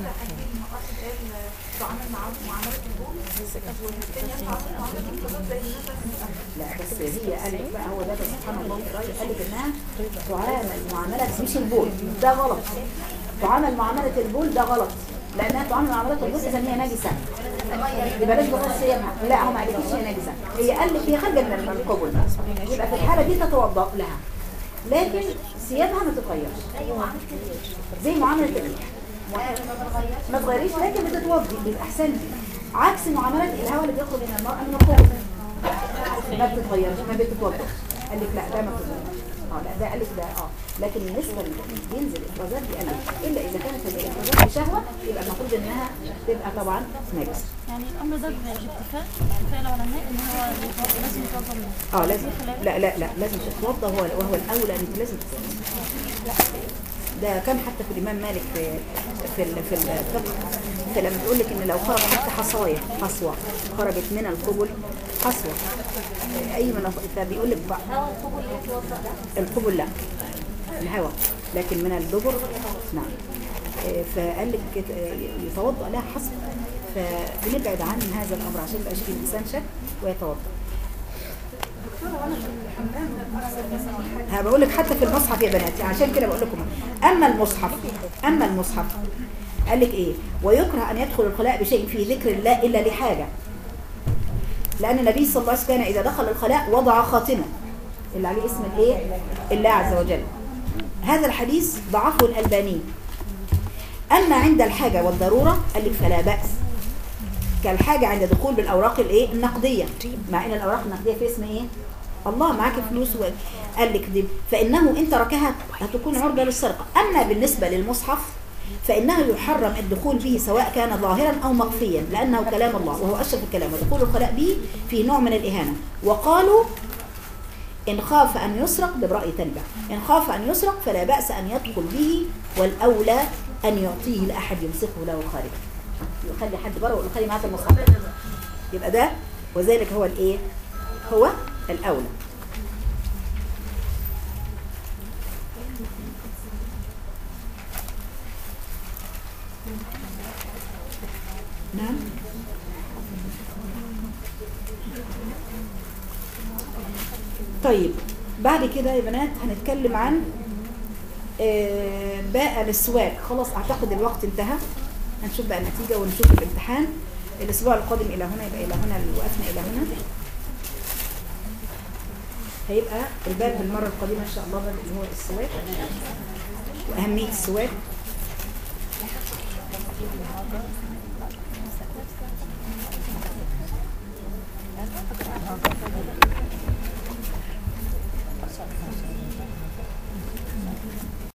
لا بس هي قالت بقى هو ده بس سبحان الله في الرأي قالت انها تعامل معاملة مش البول ده غلط تعامل معاملة البول ده غلط لانها تعامل معاملة البول اذا هي نجسة يبقى لازم تخش صيامها لا هو ما قالتش هي نجسة هي قال لك هي خارجة من القبول يبقى في الحالة دي تتوضأ لها لكن ثيابها ما تتغيرش زي معاملة الريح ما تغيريش لكن بتتوضي يبقى احسن عكس معاملة الهواء اللي بيخرج من المرأة من القبول ما بتتغيرش ما بتتوضاش قال لك لا ده ما كله اه لا ده قال لك ده اه لكن بالنسبه اللي بينزل الافرازات دي قال لك الا اذا كانت هذه الافرازات بشهوه يبقى المفروض انها تبقى طبعا نجس يعني الامر ده باتفاق اتفاق العلماء ان هو يتوضا- لازم يتوضا منه اه لازم لا لا لا لازم تتوضا هو وهو الاولى انت لازم تتوضا ده كان حتى في الامام مالك في في ال- في الفقه فلما بيقول لك ان لو خرج حتى حصايه حصوه خرجت من القبل حصوه اي من فبيقول لك بقى القبل لا الهواء لكن من الدبر نعم آه، فقال لك كت- آه، يتوضا لها حسب فبنبعد عن هذا الامر عشان ما يبقاش فيه الانسان شك ويتوضا ها بقول لك حتى في المصحف يا بناتي عشان كده بقول لكم اما المصحف اما المصحف قال لك ايه ويكره ان يدخل الخلاء بشيء في ذكر الله الا لحاجه لان النبي صلى الله عليه وسلم كان اذا دخل الخلاء وضع خاتمه اللي عليه اسم الايه الله عز وجل هذا الحديث ضعفه الالباني اما عند الحاجه والضروره قال لك فلا باس كالحاجه عند دخول بالاوراق الايه النقديه مع ان الاوراق النقديه في اسم ايه الله معاك فلوس وقال لك دي فانه ان تركها هتكون عرضه للسرقه اما بالنسبه للمصحف فانه يحرم الدخول به سواء كان ظاهرا او مخفيا لانه كلام الله وهو اشرف الكلام ودخول الخلاء به في نوع من الاهانه وقالوا إن خاف أن يسرق ده برأي تاني بقى إن خاف أن يسرق فلا بأس أن يدخل به والأولى أن يعطيه لأحد يمسكه له خارجا يخلي حد بره ويقول خلي معاك المصحف يبقى ده وذلك هو الإيه هو الأولى نعم طيب بعد كده يا بنات هنتكلم عن آه، باقى الاسواق خلاص اعتقد الوقت انتهى هنشوف بقى النتيجة ونشوف الامتحان الاسبوع القادم الى هنا يبقى الى هنا وقفنا الى هنا هيبقى الباب بالمرة القادمة ان شاء الله باب اللي هو السواق واهمية السواق